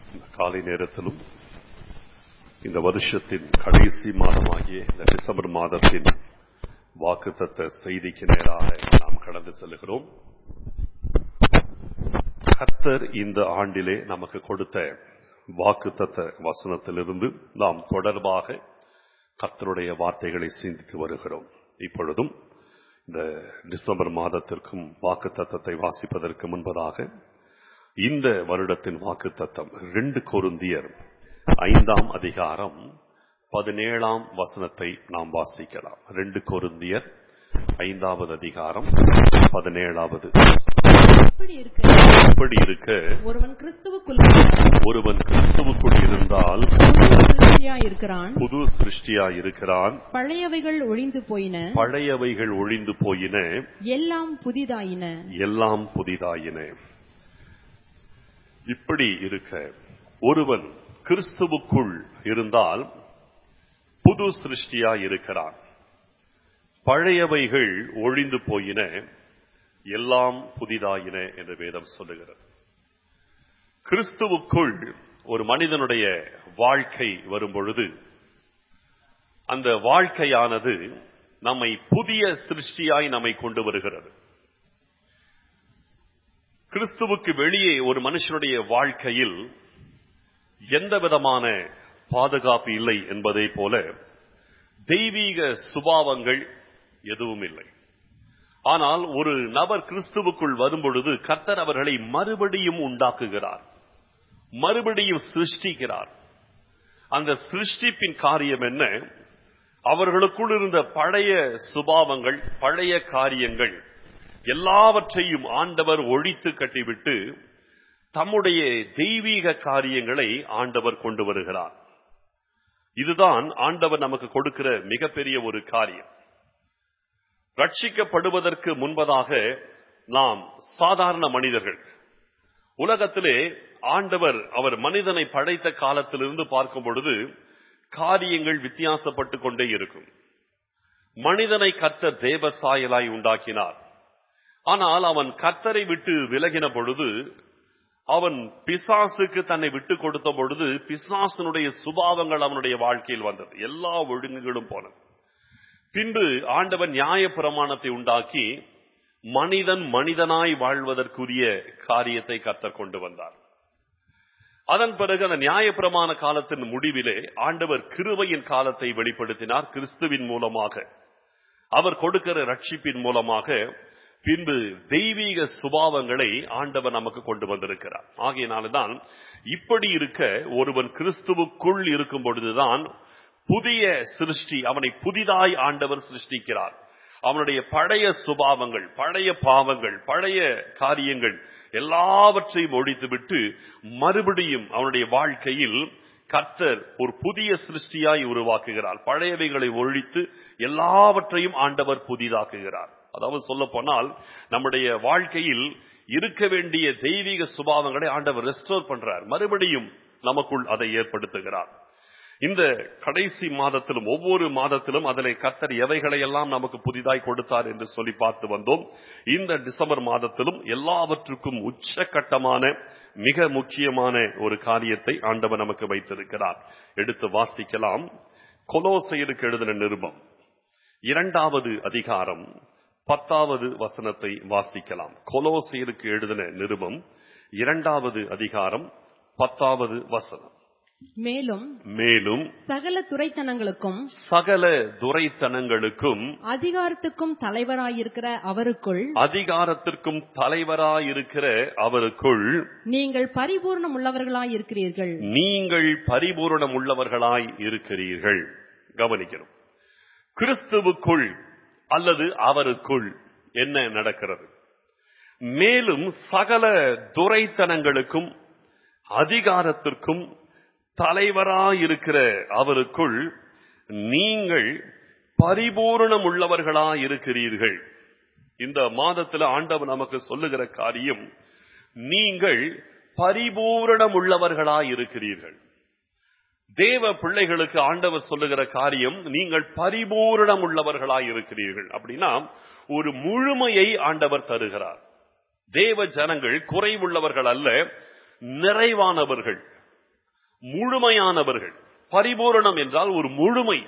இந்த காலை நேரத்திலும் இந்த வருஷத்தின் கடைசி மாதமாகிய இந்த டிசம்பர் மாதத்தின் வாக்குத்தத்த செய்திக்கு நேராக நாம் கடந்து செல்கிறோம் கர்த்தர் இந்த ஆண்டிலே நமக்கு கொடுத்த வாக்குத்தத்த வசனத்திலிருந்து நாம் தொடர்பாக கர்த்தருடைய வார்த்தைகளை சிந்தித்து வருகிறோம் இப்பொழுதும் இந்த டிசம்பர் மாதத்திற்கும் வாக்குத்தத்தத்தை வாசிப்பதற்கு முன்பதாக இந்த வருடத்தின் வாக்குத்தத்தம் ரெண்டு கொருந்தியர் ஐந்தாம் அதிகாரம் பதினேழாம் வசனத்தை நாம் வாசிக்கலாம் ரெண்டு கொருந்தியர் ஐந்தாவது அதிகாரம் பதினேழாவது இப்படி இருக்க இப்படி இருக்க ஒருவன் கிறிஸ்துவுக்குள் இருந்தால் ஒருவன் கிறிஸ்துவுக்குள் இருந்தால் புது சிருஷ்டியாய் இருக்கிறான் புது சிருஷ்டியா இருக்கிறான் பழையவைகள் ஒழிந்து போயின பழையவைகள் ஒழிந்து போயின எல்லாம் புதிதாயின எல்லாம் புதிதாயின இப்படி இருக்க ஒருவன் கிறிஸ்துவுக்குள் இருந்தால் புது சிருஷ்டியா இருக்கிறான் பழையவைகள் ஒழிந்து போயின எல்லாம் புதிதாயின என்று வேதம் சொல்லுகிறது கிறிஸ்துவுக்குள் ஒரு மனிதனுடைய வாழ்க்கை வரும் பொழுது அந்த வாழ்க்கையானது நம்மை புதிய சிருஷ்டியாய் நம்மை கொண்டு வருகிறது கிறிஸ்துவுக்கு வெளியே ஒரு மனுஷனுடைய வாழ்க்கையில் எந்த விதமான பாதுகாப்பு இல்லை என்பதை போல தெய்வீக சுபாவங்கள் எதுவும் இல்லை ஆனால் ஒரு நபர் கிறிஸ்துவுக்குள் வரும்பொழுது கர்த்தர் அவர்களை மறுபடியும் உண்டாக்குகிறார் மறுபடியும் சிருஷ்டிக்கிறார் அந்த சிருஷ்டிப்பின் காரியம் என்ன அவர்களுக்குள் இருந்த பழைய சுபாவங்கள் பழைய காரியங்கள் எல்லாவற்றையும் ஆண்டவர் ஒழித்து கட்டிவிட்டு தம்முடைய தெய்வீக காரியங்களை ஆண்டவர் கொண்டு வருகிறார் இதுதான் ஆண்டவர் நமக்கு கொடுக்கிற மிகப்பெரிய ஒரு காரியம் ரட்சிக்கப்படுவதற்கு முன்பதாக நாம் சாதாரண மனிதர்கள் உலகத்திலே ஆண்டவர் அவர் மனிதனை படைத்த காலத்திலிருந்து பார்க்கும் பொழுது காரியங்கள் வித்தியாசப்பட்டு கொண்டே இருக்கும் மனிதனை கர்த்தர் தேவ சாயலாய் உண்டாக்கினார் ஆனால் அவன் கர்த்தரை விட்டு விலகின பொழுது அவன் பிசாசுக்கு தன்னை விட்டு கொடுத்த பொழுது பிசாசனுடைய சுபாவங்கள் அவனுடைய வாழ்க்கையில் வந்தது எல்லா ஒழுங்குகளும் போனது பின்பு ஆண்டவன் நியாய பிரமாணத்தை உண்டாக்கி மனிதன் மனிதனாய் வாழ்வதற்குரிய காரியத்தை கர்த்தர் கொண்டு வந்தார் அதன் பிறகு அந்த நியாய பிரமாண காலத்தின் முடிவிலே ஆண்டவர் கிருபையின் காலத்தை வெளிப்படுத்தினார் கிறிஸ்துவின் மூலமாக அவர் கொடுக்கிற ரட்சிப்பின் மூலமாக பின்பு தெய்வீக சுபாவங்களை ஆண்டவர் நமக்கு கொண்டு வந்திருக்கிறார் ஆகையினால்தான் இப்படி இருக்க ஒருவன் கிறிஸ்துவுக்குள் இருக்கும் பொழுதுதான் புதிய சிருஷ்டி அவனை புதிதாய் ஆண்டவர் சிருஷ்டிக்கிறார் அவனுடைய பழைய சுபாவங்கள் பழைய பாவங்கள் பழைய காரியங்கள் எல்லாவற்றையும் ஒழித்துவிட்டு மறுபடியும் அவனுடைய வாழ்க்கையில் கர்த்தர் ஒரு புதிய சிருஷ்டியாய் உருவாக்குகிறார் பழையவைகளை ஒழித்து எல்லாவற்றையும் ஆண்டவர் புதிதாக்குகிறார் அதாவது சொல்ல போனால் நம்முடைய வாழ்க்கையில் இருக்க வேண்டிய தெய்வீக சுபாவங்களை ஆண்டவர் ரெஸ்டோர் பண்றார் மறுபடியும் நமக்குள் அதை ஏற்படுத்துகிறார் இந்த கடைசி மாதத்திலும் ஒவ்வொரு மாதத்திலும் அதில் கர்த்தர் எவைகளை எல்லாம் நமக்கு புதிதாய் கொடுத்தார் என்று சொல்லி பார்த்து வந்தோம் இந்த டிசம்பர் மாதத்திலும் எல்லாவற்றுக்கும் உச்சகட்டமான மிக முக்கியமான ஒரு காரியத்தை ஆண்டவர் நமக்கு வைத்திருக்கிறார் எடுத்து வாசிக்கலாம் கொலோசையருக்கு எழுதின நிருபம் இரண்டாவது அதிகாரம் பத்தாவது வசனத்தை வாசிக்கலாம் கொலோசையருக்கு எழுதின நிருபம் இரண்டாவது அதிகாரம் பத்தாவது வசனம் மேலும் மேலும் சகல துரைத்தனங்களுக்கும் சகல துரைத்தனங்களுக்கும் அதிகாரத்துக்கும் தலைவராயிருக்கிற அவருக்குள் அதிகாரத்திற்கும் தலைவராயிருக்கிற அவருக்குள் நீங்கள் பரிபூர்ணம் உள்ளவர்களாயிருக்கிறீர்கள் நீங்கள் பரிபூரணம் உள்ளவர்களாய் இருக்கிறீர்கள் கவனிக்கணும் கிறிஸ்துவுக்குள் அல்லது அவருக்குள் என்ன நடக்கிறது மேலும் சகல துரைத்தனங்களுக்கும் அதிகாரத்திற்கும் தலைவராயிருக்கிற அவருக்குள் நீங்கள் பரிபூரணம் உள்ளவர்களாயிருக்கிறீர்கள் இந்த மாதத்தில் ஆண்டவர் நமக்கு சொல்லுகிற காரியம் நீங்கள் பரிபூரணம் உள்ளவர்களாயிருக்கிறீர்கள் தேவ பிள்ளைகளுக்கு ஆண்டவர் சொல்லுகிற காரியம் நீங்கள் பரிபூரணம் உள்ளவர்களாய் இருக்கிறீர்கள் அப்படின்னா ஒரு முழுமையை ஆண்டவர் தருகிறார் தேவ ஜனங்கள் குறைவுள்ளவர்கள் அல்ல நிறைவானவர்கள் முழுமையானவர்கள் பரிபூரணம் என்றால் ஒரு முழுமை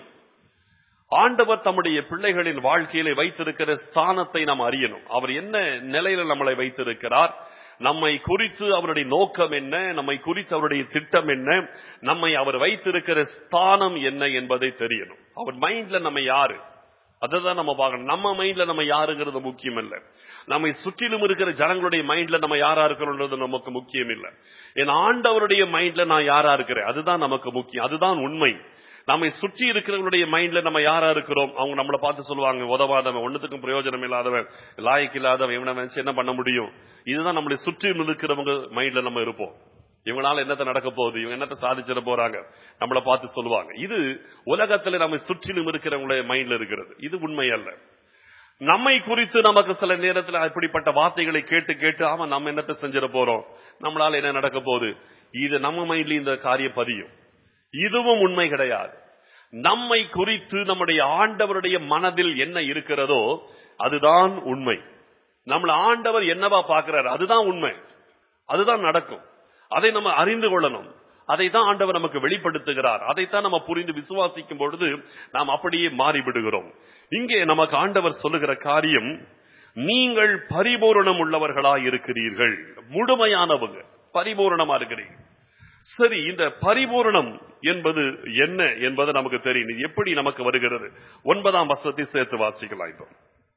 ஆண்டவர் தம்முடைய பிள்ளைகளின் வாழ்க்கையில வைத்திருக்கிற ஸ்தானத்தை நாம் அறியணும் அவர் என்ன நிலையில நம்மளை வைத்திருக்கிறார் நம்மை குறித்து அவருடைய நோக்கம் என்ன நம்மை குறித்து அவருடைய திட்டம் என்ன நம்மை அவர் வைத்திருக்கிற ஸ்தானம் என்ன என்பதை தெரியணும் அவர் மைண்ட்ல நம்ம யாரு அதுதான் நம்ம பார்க்கணும் நம்ம மைண்ட்ல நம்ம யாருங்கிறது முக்கியம் இல்ல நம்மை சுற்றிலும் இருக்கிற ஜனங்களுடைய மைண்ட்ல நம்ம யாரா இருக்கிறோம்ன்றது நமக்கு முக்கியம் இல்ல என் ஆண்டவருடைய மைண்ட்ல நான் யாரா இருக்கிறேன் அதுதான் நமக்கு முக்கியம் அதுதான் உண்மை நம்மை சுற்றி இருக்கிறவங்களுடைய மைண்ட்ல நம்ம யாரா இருக்கிறோம் அவங்க நம்மளை பார்த்து சொல்லுவாங்க உதவாதவன் ஒண்ணுத்துக்கும் பிரயோஜனம் இல்லாதவன் லாய்க்கு இல்லாதவன் இவனை வச்சு என்ன பண்ண முடியும் இதுதான் நம்மளை சுற்றி இருக்கிறவங்க மைண்ட்ல நம்ம இருப்போம் இவங்களால என்னத்த நடக்க போகுது இவங்க என்னத்த சாதிச்சிட போறாங்க நம்மளை பார்த்து சொல்லுவாங்க இது உலகத்துல நம்ம சுற்றிலும் இருக்கிறவங்களுடைய மைண்ட்ல இருக்கிறது இது உண்மை அல்ல நம்மை குறித்து நமக்கு சில நேரத்தில் அப்படிப்பட்ட வார்த்தைகளை கேட்டு கேட்டு ஆமா நம்ம என்னத்த செஞ்சிட போறோம் நம்மளால என்ன நடக்க போகுது இது நம்ம மைண்ட்ல இந்த காரியம் பதியும் இதுவும் உண்மை கிடையாது நம்மை குறித்து நம்முடைய ஆண்டவருடைய மனதில் என்ன இருக்கிறதோ அதுதான் உண்மை நம்மள ஆண்டவர் என்னவா பார்க்கிறார் அதுதான் உண்மை அதுதான் நடக்கும் அதை நம்ம அறிந்து கொள்ளணும் அதை தான் ஆண்டவர் நமக்கு வெளிப்படுத்துகிறார் அதைத்தான் நம்ம புரிந்து விசுவாசிக்கும் பொழுது நாம் அப்படியே மாறிவிடுகிறோம் இங்கே நமக்கு ஆண்டவர் சொல்லுகிற காரியம் நீங்கள் பரிபூரணம் உள்ளவர்களா இருக்கிறீர்கள் முழுமையானவங்க பரிபூரணமா இருக்கிறீங்க சரி இந்த பரிபூரணம் என்பது என்ன என்பது நமக்கு தெரியும் இது எப்படி நமக்கு வருகிறது ஒன்பதாம் வசத்தை சேர்த்து வாசிக்கலாம் இப்போ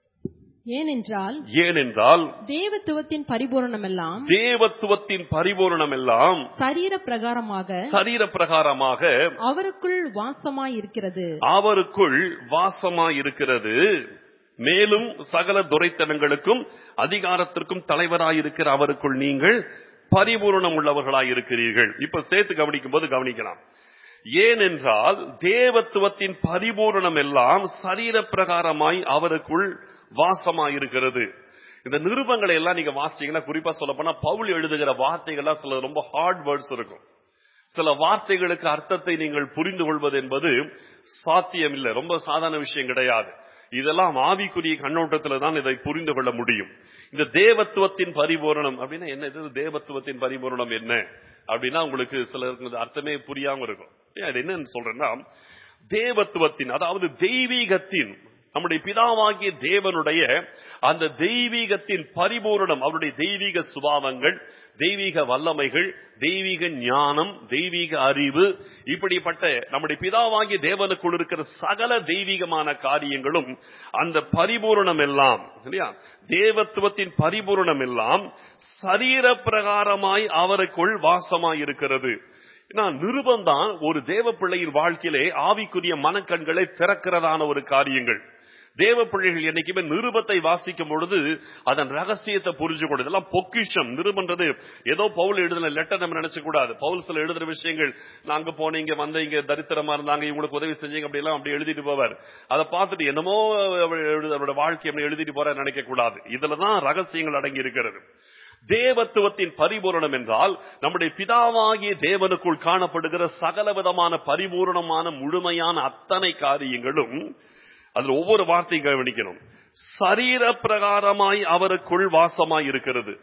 ஏனென்றால் ஏனென்றால் தேவத்துவத்தின் பரிபூரணமெல்லாம் தேவத்துவத்தின் பரிபூரணம் எல்லாம் சரீர பிரகாரமாக சரீர பிரகாரமாக அவருக்குள் வாசமாய் இருக்கிறது அவருக்குள் வாசமாய் இருக்கிறது மேலும் சகல துரைத்தனங்களுக்கும் அதிகாரத்திற்கும் தலைவராயிருக்கிற அவருக்குள் நீங்கள் பரிபூரணம் உள்ளவர்களாய் இருக்கிறீர்கள் இப்ப சேர்த்து கவனிக்கும் போது கவனிக்கலாம் ஏனென்றால் தேவத்துவத்தின் பரிபூரணம் எல்லாம் சரீர பிரகாரமாய் அவருக்குள் வாசமாயிருக்கிறது இந்த நிருபங்களை எல்லாம் நீங்க வாசிச்சீங்கன்னா குறிப்பா சொல்ல போனா பவுல் எழுதுகிற வார்த்தைகள்லாம் சில ரொம்ப ஹார்ட் வேர்ட்ஸ் இருக்கும் சில வார்த்தைகளுக்கு அர்த்தத்தை நீங்கள் புரிந்து கொள்வது என்பது சாத்தியம் இல்லை ரொம்ப சாதாரண விஷயம் கிடையாது இதெல்லாம் ஆவிக்குரிய கண்ணோட்டத்துல தான் இதை புரிந்து கொள்ள முடியும் இந்த தேவத்துவத்தின் பரிபூரணம் அப்படின்னா என்ன இது தேவத்துவத்தின் பரிபூரணம் என்ன அப்படின்னா உங்களுக்கு சிலருக்கு இது அர்த்தமே புரியாம இருக்கும் ஏன் அது என்னன்னு சொல்றேன்னா தேவத்துவத்தின் அதாவது தெய்வீகத்தின் நம்முடைய பிதாவாகிய தேவனுடைய அந்த தெய்வீகத்தின் பரிபூரணம் அவருடைய தெய்வீக சுபாவங்கள் தெய்வீக வல்லமைகள் தெய்வீக ஞானம் தெய்வீக அறிவு இப்படிப்பட்ட நம்முடைய பிதாவாகிய தேவனுக்குள் இருக்கிற சகல தெய்வீகமான காரியங்களும் அந்த பரிபூரணம் எல்லாம் இல்லையா தேவத்துவத்தின் பரிபூரணம் எல்லாம் சரீர பிரகாரமாய் அவருக்குள் வாசமாய் இருக்கிறது நிருபம்தான் ஒரு தேவ பிள்ளையின் வாழ்க்கையிலே ஆவிக்குரிய மனக்கண்களை திறக்கிறதான ஒரு காரியங்கள் தேவ பிள்ளைகள் என்னைக்குமே நிருபத்தை வாசிக்கும் பொழுது அதன் ரகசியத்தை புரிஞ்சு கொண்டு இதெல்லாம் பொக்கிஷம் நிருபன்றது ஏதோ பவுல் எழுதின லெட்டர் நம்ம நினைச்ச கூடாது பவுல் சில எழுதுற விஷயங்கள் நாங்க போனீங்க வந்த இங்க தரித்திரமா இருந்தாங்க இவங்களுக்கு உதவி செஞ்சீங்க அப்படி எல்லாம் அப்படி எழுதிட்டு போவார் அதை பார்த்துட்டு என்னமோ அவரோட வாழ்க்கை அப்படி எழுதிட்டு போற நினைக்க கூடாது இதுலதான் ரகசியங்கள் அடங்கி இருக்கிறது தேவத்துவத்தின் பரிபூரணம் என்றால் நம்முடைய பிதாவாகிய தேவனுக்குள் காணப்படுகிற சகல விதமான பரிபூரணமான முழுமையான அத்தனை காரியங்களும் அதுல ஒவ்வொரு வார்த்தையும் கவனிக்கணும் சரீர பிரகாரமாய் அவருக்குள் வாசமாய் இருக்கிறது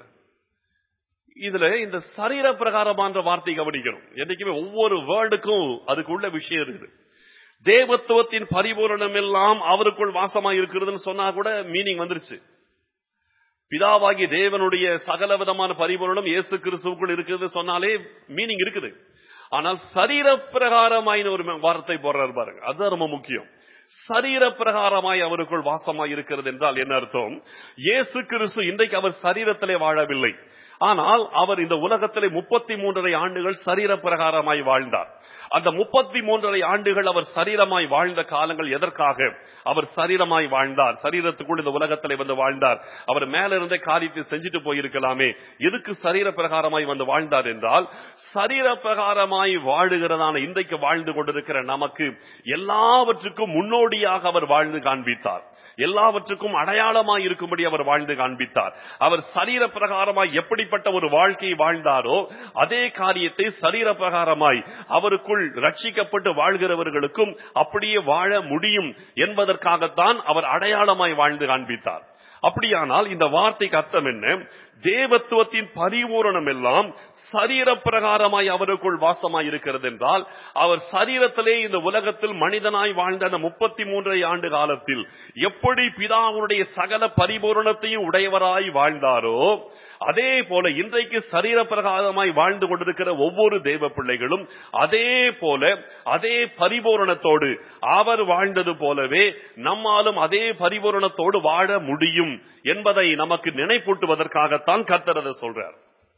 இதுல இந்த சரீர பிரகாரமான வார்த்தை கவனிக்கணும் என்னைக்குமே ஒவ்வொரு வேர்டுக்கும் அதுக்குள்ள விஷயம் இருக்குது தேவத்துவத்தின் பரிபூரணம் எல்லாம் அவருக்குள் வாசமாய் இருக்கிறதுன்னு சொன்னா கூட மீனிங் வந்துருச்சு பிதாவாகிய தேவனுடைய சகல விதமான பரிபூரணம் இயேசு கிறிஸ்துவுக்குள் இருக்குது சொன்னாலே மீனிங் இருக்குது ஆனால் சரீர பிரகாரமாயின ஒரு வார்த்தை போடுறாரு பாருங்க அதுதான் ரொம்ப முக்கியம் சரீர பிரகாரமாய் அவருக்குள் வாசமாய் இருக்கிறது என்றால் என்ன அர்த்தம் இயேசு கிறிஸ்து இன்றைக்கு அவர் சரீரத்திலே வாழவில்லை ஆனால் அவர் இந்த உலகத்திலே முப்பத்தி மூன்றரை ஆண்டுகள் சரீர பிரகாரமாய் வாழ்ந்தார் அந்த முப்பத்தி மூன்றரை ஆண்டுகள் அவர் சரீரமாய் வாழ்ந்த காலங்கள் எதற்காக அவர் சரீரமாய் வாழ்ந்தார் சரீரத்துக்குள் இந்த உலகத்திலே வந்து வாழ்ந்தார் அவர் மேல இருந்த காரியத்தை செஞ்சுட்டு போயிருக்கலாமே எதுக்கு சரீர பிரகாரமாய் வந்து வாழ்ந்தார் என்றால் சரீர பிரகாரமாய் வாழுகிறதான இன்றைக்கு வாழ்ந்து கொண்டிருக்கிற நமக்கு எல்லாவற்றுக்கும் முன்னோடியாக அவர் வாழ்ந்து காண்பித்தார் எல்லாவற்றுக்கும் அடையாளமாய் இருக்கும்படி அவர் வாழ்ந்து காண்பித்தார் அவர் சரீர பிரகாரமாய் எப்படிப்பட்ட ஒரு வாழ்க்கையை வாழ்ந்தாரோ அதே காரியத்தை சரீர பிரகாரமாய் அவருக்குள் ரட்சிக்கப்பட்டு வாழ்கிறவர்களுக்கும் அப்படியே வாழ முடியும் என்பதற்காகத்தான் அவர் அடையாளமாய் வாழ்ந்து காண்பித்தார் அப்படியானால் இந்த வார்த்தைக்கு அர்த்தம் என்ன தேவத்துவத்தின் பரிபூரணம் எல்லாம் சரீர பிரகாரமாய் அவருக்குள் வாசமாய் இருக்கிறது என்றால் அவர் சரீரத்திலே இந்த உலகத்தில் மனிதனாய் வாழ்ந்த அந்த முப்பத்தி மூன்றை ஆண்டு காலத்தில் எப்படி பிதாவுடைய சகல பரிபூரணத்தையும் உடையவராய் வாழ்ந்தாரோ அதே போல இன்றைக்கு சரீர பிரகாரமாய் வாழ்ந்து கொண்டிருக்கிற ஒவ்வொரு தேவ பிள்ளைகளும் அதே போல அதே பரிபூரணத்தோடு அவர் வாழ்ந்தது போலவே நம்மாலும் அதே பரிபூரணத்தோடு வாழ முடியும் என்பதை நமக்கு நினைப்பூட்டுவதற்காகத்தான் கர்த்தரதை சொல்றார்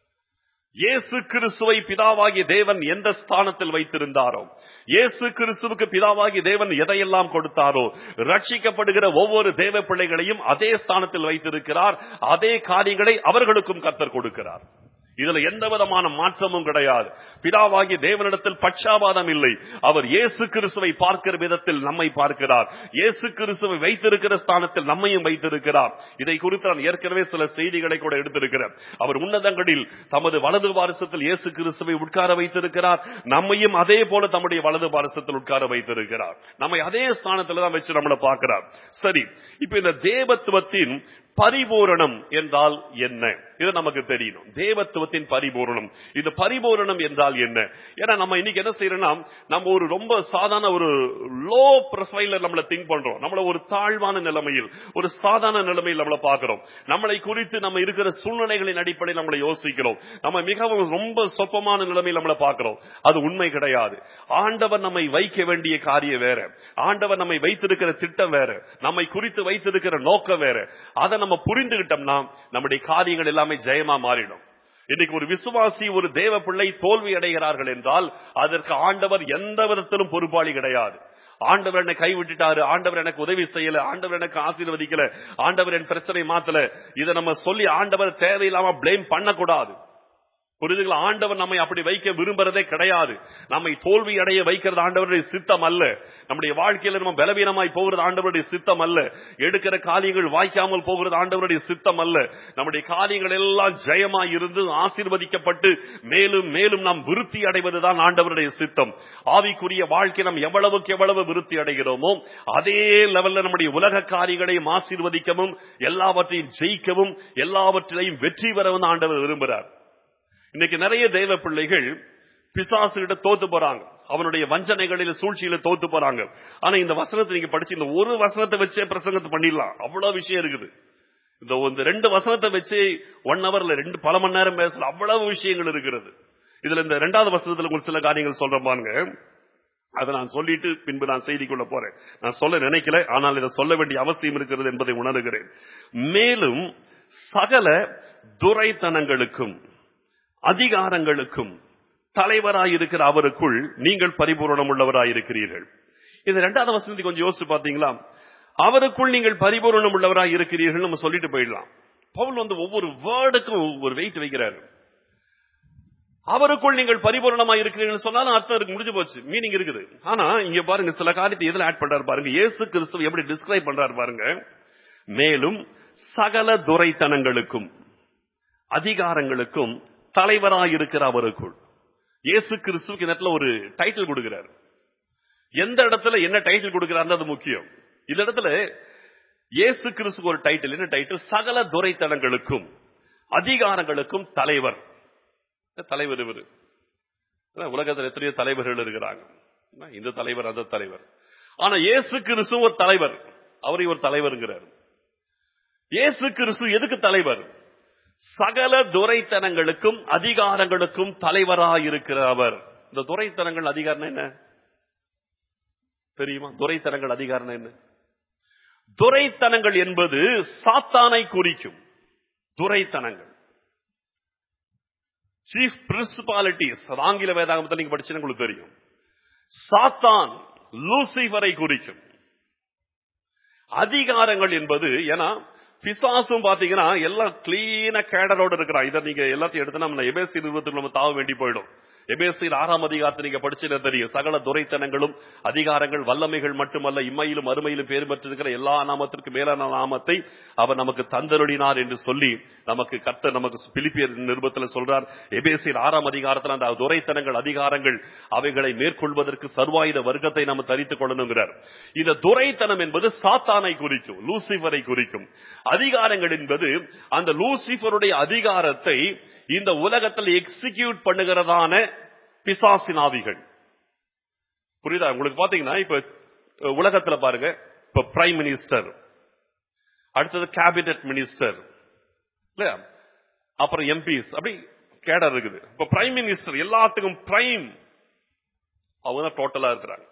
இயேசு கிறிஸ்துவை பிதாவாகிய தேவன் எந்த ஸ்தானத்தில் வைத்திருந்தாரோ இயேசு கிறிஸ்துவுக்கு பிதாவாகிய தேவன் எதையெல்லாம் கொடுத்தாரோ ரட்சிக்கப்படுகிற ஒவ்வொரு தேவ பிள்ளைகளையும் அதே ஸ்தானத்தில் வைத்திருக்கிறார் அதே காரியங்களை அவர்களுக்கும் கர்த்தர் கொடுக்கிறார் இதுல எந்த விதமான மாற்றமும் கிடையாது பிதாவாகிய தேவனிடத்தில் பட்சாபாதம் இல்லை அவர் இயேசு கிறிஸ்துவை பார்க்கிற விதத்தில் நம்மை பார்க்கிறார் இயேசு கிறிஸ்துவை வைத்திருக்கிற ஸ்தானத்தில் நம்மையும் வைத்திருக்கிறார் இதை குறித்து நான் ஏற்கனவே சில செய்திகளை கூட எடுத்திருக்கிறேன் அவர் உன்னதங்களில் தமது வலது பாரசத்தில் இயேசு கிறிஸ்துவை உட்கார வைத்திருக்கிறார் நம்மையும் அதே போல தம்முடைய வலது பாரசத்தில் உட்கார வைத்திருக்கிறார் நம்மை அதே ஸ்தானத்தில் தான் வச்சு நம்மளை பார்க்கிறார் சரி இப்ப இந்த தேவத்துவத்தின் பரிபூரணம் என்றால் என்ன இது நமக்கு தெரியணும் தேவத்துவத்தின் பரிபூரணம் இந்த பரிபூரணம் என்றால் என்ன ஏன்னா நம்ம இன்னைக்கு என்ன செய்யறோம்னா நம்ம ஒரு ரொம்ப சாதாரண ஒரு லோ ப்ரொஃபைல நம்மள திங்க் பண்றோம் நம்மள ஒரு தாழ்வான நிலைமையில் ஒரு சாதாரண நிலைமையில் நம்மள பார்க்கிறோம் நம்மளை குறித்து நம்ம இருக்கிற சூழ்நிலைகளின் அடிப்படையில் நம்மளை யோசிக்கிறோம் நம்ம மிகவும் ரொம்ப சொப்பமான நிலைமையில் நம்மள பார்க்கிறோம் அது உண்மை கிடையாது ஆண்டவர் நம்மை வைக்க வேண்டிய காரியம் வேற ஆண்டவர் நம்மை வைத்திருக்கிற திட்டம் வேற நம்மை குறித்து வைத்திருக்கிற நோக்கம் வேற அதை நம்ம புரிந்துகிட்டோம்னா நம்முடைய காரியங்கள் எல்லாமே ஜெயமா மாறிடும் இன்னைக்கு ஒரு விசுவாசி ஒரு தேவ பிள்ளை தோல்வி அடைகிறார்கள் என்றால் அதற்கு ஆண்டவர் எந்த விதத்திலும் பொறுப்பாளி கிடையாது ஆண்டவர் என்னை கைவிட்டுட்டாரு ஆண்டவர் எனக்கு உதவி செய்யல ஆண்டவர் எனக்கு ஆசீர்வதிக்கல ஆண்டவர் என் பிரச்சனை மாத்தல இதை நம்ம சொல்லி ஆண்டவர் தேவையில்லாம பிளேம் பண்ணக்கூடாது புரிதுங்களா ஆண்டவர் நம்மை அப்படி வைக்க விரும்புறதே கிடையாது நம்மை தோல்வி அடைய வைக்கிறது ஆண்டவருடைய சித்தம் அல்ல நம்முடைய வாழ்க்கையில நம்ம பலவீனமாய் போகிறது ஆண்டவருடைய சித்தம் அல்ல எடுக்கிற காரியங்கள் வாய்க்காமல் போகிறது ஆண்டவருடைய சித்தம் அல்ல நம்முடைய காரியங்கள் எல்லாம் ஜெயமாய் இருந்து ஆசீர்வதிக்கப்பட்டு மேலும் மேலும் நாம் விருத்தி அடைவதுதான் ஆண்டவருடைய சித்தம் ஆவிக்குரிய வாழ்க்கை நாம் எவ்வளவுக்கு எவ்வளவு விருத்தி அடைகிறோமோ அதே லெவல்ல நம்முடைய உலக காரியங்களையும் ஆசீர்வதிக்கவும் எல்லாவற்றையும் ஜெயிக்கவும் எல்லாவற்றிலையும் வெற்றி பெறவும் ஆண்டவர் விரும்புகிறார் இன்னைக்கு நிறைய தெய்வ பிள்ளைகள் பிசாசுகிட்ட தோத்து போறாங்க அவனுடைய வஞ்சனைகளில் சூழ்ச்சியில தோத்து போறாங்க ஆனா இந்த வசனத்தை நீங்க படிச்சு இந்த ஒரு வசனத்தை வச்சே பிரசங்கத்தை பண்ணிடலாம் அவ்வளவு விஷயம் இருக்குது இந்த இந்த ரெண்டு வசனத்தை வச்சு ஒன் ஹவர்ல ரெண்டு பல மணி நேரம் பேசல அவ்வளவு விஷயங்கள் இருக்கிறது இதுல இந்த ரெண்டாவது வசனத்துல ஒரு சில காரியங்கள் சொல்ற பாருங்க அதை நான் சொல்லிட்டு பின்பு நான் செய்திக்குள்ள போறேன் நான் சொல்ல நினைக்கல ஆனால் இதை சொல்ல வேண்டிய அவசியம் இருக்கிறது என்பதை உணர்கிறேன் மேலும் சகல துரைத்தனங்களுக்கும் அதிகாரங்களுக்கும் தலைவராயிருக்கிற அவருக்குள் நீங்கள் பரிபூரணம் உள்ளவராயிருக்கிறீர்கள் இது ரெண்டாவது வசனத்தை கொஞ்சம் யோசிச்சு பாத்தீங்களா அவருக்குள் நீங்கள் பரிபூரணம் உள்ளவராய் இருக்கிறீர்கள் நம்ம சொல்லிட்டு போயிடலாம் பவுல் வந்து ஒவ்வொரு வேர்டுக்கும் ஒரு வெயிட் வைக்கிறாரு அவருக்குள் நீங்கள் பரிபூரணமா இருக்கிறீர்கள் சொன்னாலும் அர்த்தம் இருக்கு முடிஞ்சு போச்சு மீனிங் இருக்குது ஆனா இங்க பாருங்க சில காரியத்தை எதுல ஆட் பண்றாரு பாருங்க இயேசு கிறிஸ்துவ எப்படி டிஸ்கிரைப் பண்றாரு பாருங்க மேலும் சகல துரைத்தனங்களுக்கும் அதிகாரங்களுக்கும் தலைவராயிருக்கிற அவருக்குள் இயேசு கிறிஸ்துவுக்கு இந்த இடத்துல ஒரு டைட்டில் கொடுக்கிறார் எந்த இடத்துல என்ன டைட்டில் கொடுக்கிறார் அது முக்கியம் இந்த இடத்துல இயேசு கிறிஸ்துக்கு ஒரு டைட்டில் என்ன டைட்டில் சகல துரைத்தனங்களுக்கும் அதிகாரங்களுக்கும் தலைவர் தலைவர் இவர் உலகத்தில் எத்தனையோ தலைவர்கள் இருக்கிறாங்க இந்த தலைவர் அந்த தலைவர் ஆனா இயேசு கிறிஸ்து ஒரு தலைவர் அவரை ஒரு தலைவருங்கிறார் இயேசு கிறிஸ்து எதுக்கு தலைவர் சகல துரைத்தனங்களுக்கும் அதிகாரங்களுக்கும் தலைவராயிருக்கிற அவர் இந்த துரைத்தனங்கள் அதிகாரம் என்ன தெரியுமா துரைத்தனங்கள் அதிகாரம் என்ன துரைத்தனங்கள் என்பது சாத்தானை குறிக்கும் துரைத்தனங்கள் சீஃப் பிரின்சிபாலிட்டிஸ் ஆங்கில வேதாகமத்தில் நீங்க படிச்சு உங்களுக்கு தெரியும் சாத்தான் லூசிபரை குறிக்கும் அதிகாரங்கள் என்பது ஏன்னா பிசாசும் பாத்தீங்கன்னா எல்லாம் கிளீனா கேடரோட இருக்கிறான் இதை நீங்க எல்லாத்தையும் எடுத்து நம்ம எபேசி நிறுவனத்துக்கு நம்ம தாவ வேண்டி போயிடும் எபேசியர் ஆறாம் அதிகாரத்தை நீங்க படிச்சுட்டு தெரியும் சகல துரைத்தனங்களும் அதிகாரங்கள் வல்லமைகள் மட்டுமல்ல இம்மையிலும் அருமையிலும் பேர் பெற்றிருக்கிற எல்லா நாமத்திற்கு மேலான நாமத்தை அவர் நமக்கு தந்தருளினார் என்று சொல்லி நமக்கு கர்த்தர் நமக்கு பிலிப்பியர் நிருபத்தில் சொல்றார் எபேசியர் ஆறாம் அதிகாரத்தில் அந்த துரைத்தனங்கள் அதிகாரங்கள் அவைகளை மேற்கொள்வதற்கு சர்வாயுத வர்க்கத்தை நம்ம தரித்துக் கொள்ளணுங்கிறார் இந்த துரைத்தனம் என்பது சாத்தானை குறிக்கும் லூசிபரை குறிக்கும் அதிகாரங்கள் என்பது அந்த லூசிபருடைய அதிகாரத்தை இந்த உலகத்தில் எக்ஸிக்யூட் பண்ணுகிறதான பிசாசினாவிகள் புரியுதா உங்களுக்கு பாத்தீங்கன்னா இப்ப அஹ், உலகத்துல பாருங்க இப்ப பிரைம் மினிஸ்டர் அடுத்தது கேபினட் மினிஸ்டர் இல்லையா அப்புறம் எம்பிஸ் அப்படி கேடர் இருக்குது இப்ப பிரைம் மினிஸ்டர் எல்லாத்துக்கும் பிரைம் அவங்க தான் டோட்டலா இருக்கிறாங்க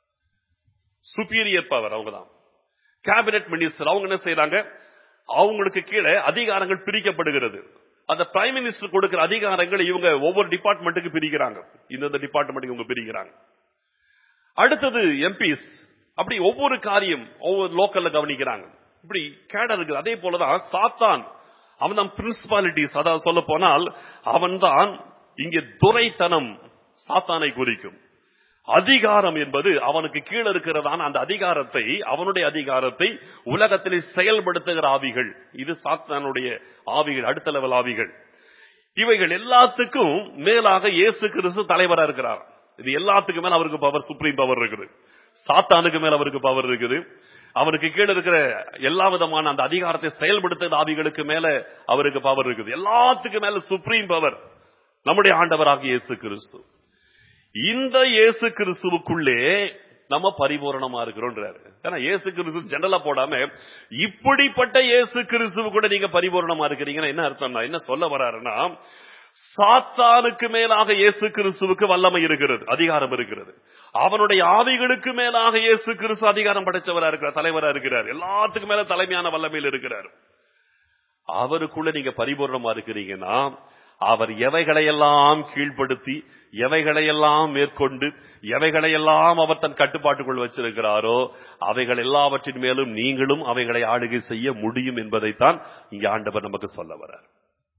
சுப்பீரியர் பவர் அவங்க தான் கேபினட் மினிஸ்டர் அவங்க என்ன செய்யறாங்க அவங்களுக்கு கீழே அதிகாரங்கள் பிரிக்கப்படுகிறது அந்த பிரைம் மினிஸ்டர் கொடுக்கிற அதிகாரங்கள் இவங்க ஒவ்வொரு டிபார்ட்மெண்ட்டுக்கு பிரிக்கிறாங்க இந்தந்த டிபார்ட்மெண்ட்டுக்கு இவங்க பிரிக்கிறாங்க அடுத்தது எம்பிஸ் அப்படி ஒவ்வொரு காரியம் ஒவ்வொரு லோக்கல்ல கவனிக்கிறாங்க இப்படி கேடர் இருக்குது அதே போலதான் சாத்தான் அவன் தான் பிரின்சிபாலிட்டிஸ் அதாவது சொல்ல போனால் அவன் தான் இங்கே துரைத்தனம் சாத்தானை குறிக்கும் அதிகாரம் என்பது அவனுக்கு கீழே இருக்கிறதான அந்த அதிகாரத்தை அவனுடைய அதிகாரத்தை உலகத்தில் செயல்படுத்துகிற ஆவிகள் இது சாத்தானுடைய ஆவிகள் அடுத்த லெவல் ஆவிகள் இவைகள் எல்லாத்துக்கும் மேலாக இயேசு கிறிஸ்து தலைவரா இருக்கிறார் இது எல்லாத்துக்கும் மேல அவருக்கு பவர் சுப்ரீம் பவர் இருக்குது சாத்தானுக்கு மேல அவருக்கு பவர் இருக்குது அவருக்கு கீழே இருக்கிற எல்லா விதமான அந்த அதிகாரத்தை செயல்படுத்துகிற ஆவிகளுக்கு மேல அவருக்கு பவர் இருக்குது எல்லாத்துக்கும் மேல சுப்ரீம் பவர் நம்முடைய ஆண்டவராகிய இயேசு கிறிஸ்து இந்த இயேசு கிறிஸ்துவுக்குள்ளே நம்ம பரிபூரணமா இருக்கிறோன்றாரு ஏன்னா இயேசு கிறிஸ்து ஜெனரலா போடாம இப்படிப்பட்ட இயேசு கிறிஸ்துவ கூட நீங்க பரிபூரணமா இருக்கிறீங்கன்னா என்ன அர்த்தம்னா என்ன சொல்ல வராருன்னா சாத்தானுக்கு மேலாக இயேசு கிறிஸ்துவுக்கு வல்லமை இருக்கிறது அதிகாரம் இருக்கிறது அவனுடைய ஆவிகளுக்கு மேலாக இயேசு கிறிஸ்து அதிகாரம் படைச்சவரா இருக்கிறார் தலைவரா இருக்கிறார் எல்லாத்துக்கும் மேல தலைமையான வல்லமையில் இருக்கிறார் அவருக்குள்ள நீங்க பரிபூர்ணமா இருக்கிறீங்கன்னா அவர் எவைகளையெல்லாம் கீழ்ப்படுத்தி எவைகளையெல்லாம் மேற்கொண்டு எவைகளையெல்லாம் அவர் தன் கட்டுப்பாட்டுக்குள் வச்சிருக்கிறாரோ அவைகள் எல்லாவற்றின் மேலும் நீங்களும் அவைகளை ஆளுகை செய்ய முடியும் என்பதைத்தான் இங்க ஆண்டவர் நமக்கு சொல்ல வரார்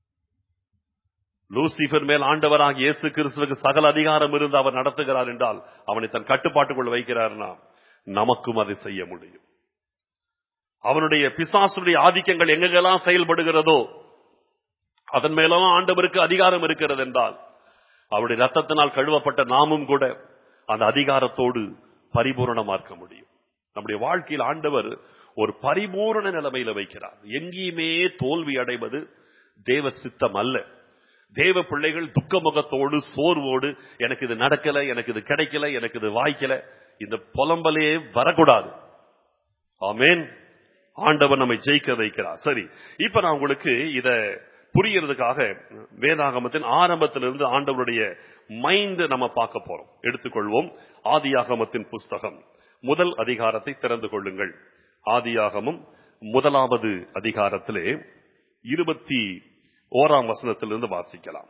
லூசிபர் மேல் ஆண்டவராக இயேசு கிறிஸ்துவுக்கு சகல அதிகாரம் இருந்து அவர் நடத்துகிறார் என்றால் அவனை தன் கட்டுப்பாட்டுக்குள் வைக்கிறார்னா நமக்கும் அதை செய்ய முடியும் அவனுடைய பிசாசுடைய ஆதிக்கங்கள் எங்கெங்கெல்லாம் செயல்படுகிறதோ அதன் மேலாம் ஆண்டவருக்கு அதிகாரம் இருக்கிறது என்றால் அவருடைய ரத்தத்தினால் கழுவப்பட்ட நாமும் கூட அந்த அதிகாரத்தோடு பரிபூரணமாக்க முடியும் நம்முடைய வாழ்க்கையில் ஆண்டவர் ஒரு பரிபூரண நிலைமையில வைக்கிறார் எங்கேயுமே தோல்வி அடைவது தேவ சித்தம் அல்ல தேவ பிள்ளைகள் துக்க முகத்தோடு சோர்வோடு எனக்கு இது நடக்கல எனக்கு இது கிடைக்கல எனக்கு இது வாய்க்கல இந்த புலம்பலே வரக்கூடாது ஆமேன் ஆண்டவர் நம்மை ஜெயிக்க வைக்கிறார் சரி இப்ப நான் உங்களுக்கு இத புரியறதுக்காக வேதாகமத்தின் ஆரம்பத்திலிருந்து ஆண்டவருடைய மைண்ட் நம்ம பார்க்க போறோம் எடுத்துக்கொள்வோம் ஆதியாகமத்தின் புஸ்தகம் முதல் அதிகாரத்தை திறந்து கொள்ளுங்கள் ஆதியாகமம் முதலாவது அதிகாரத்திலே இருபத்தி ஓராம் வசனத்திலிருந்து வாசிக்கலாம்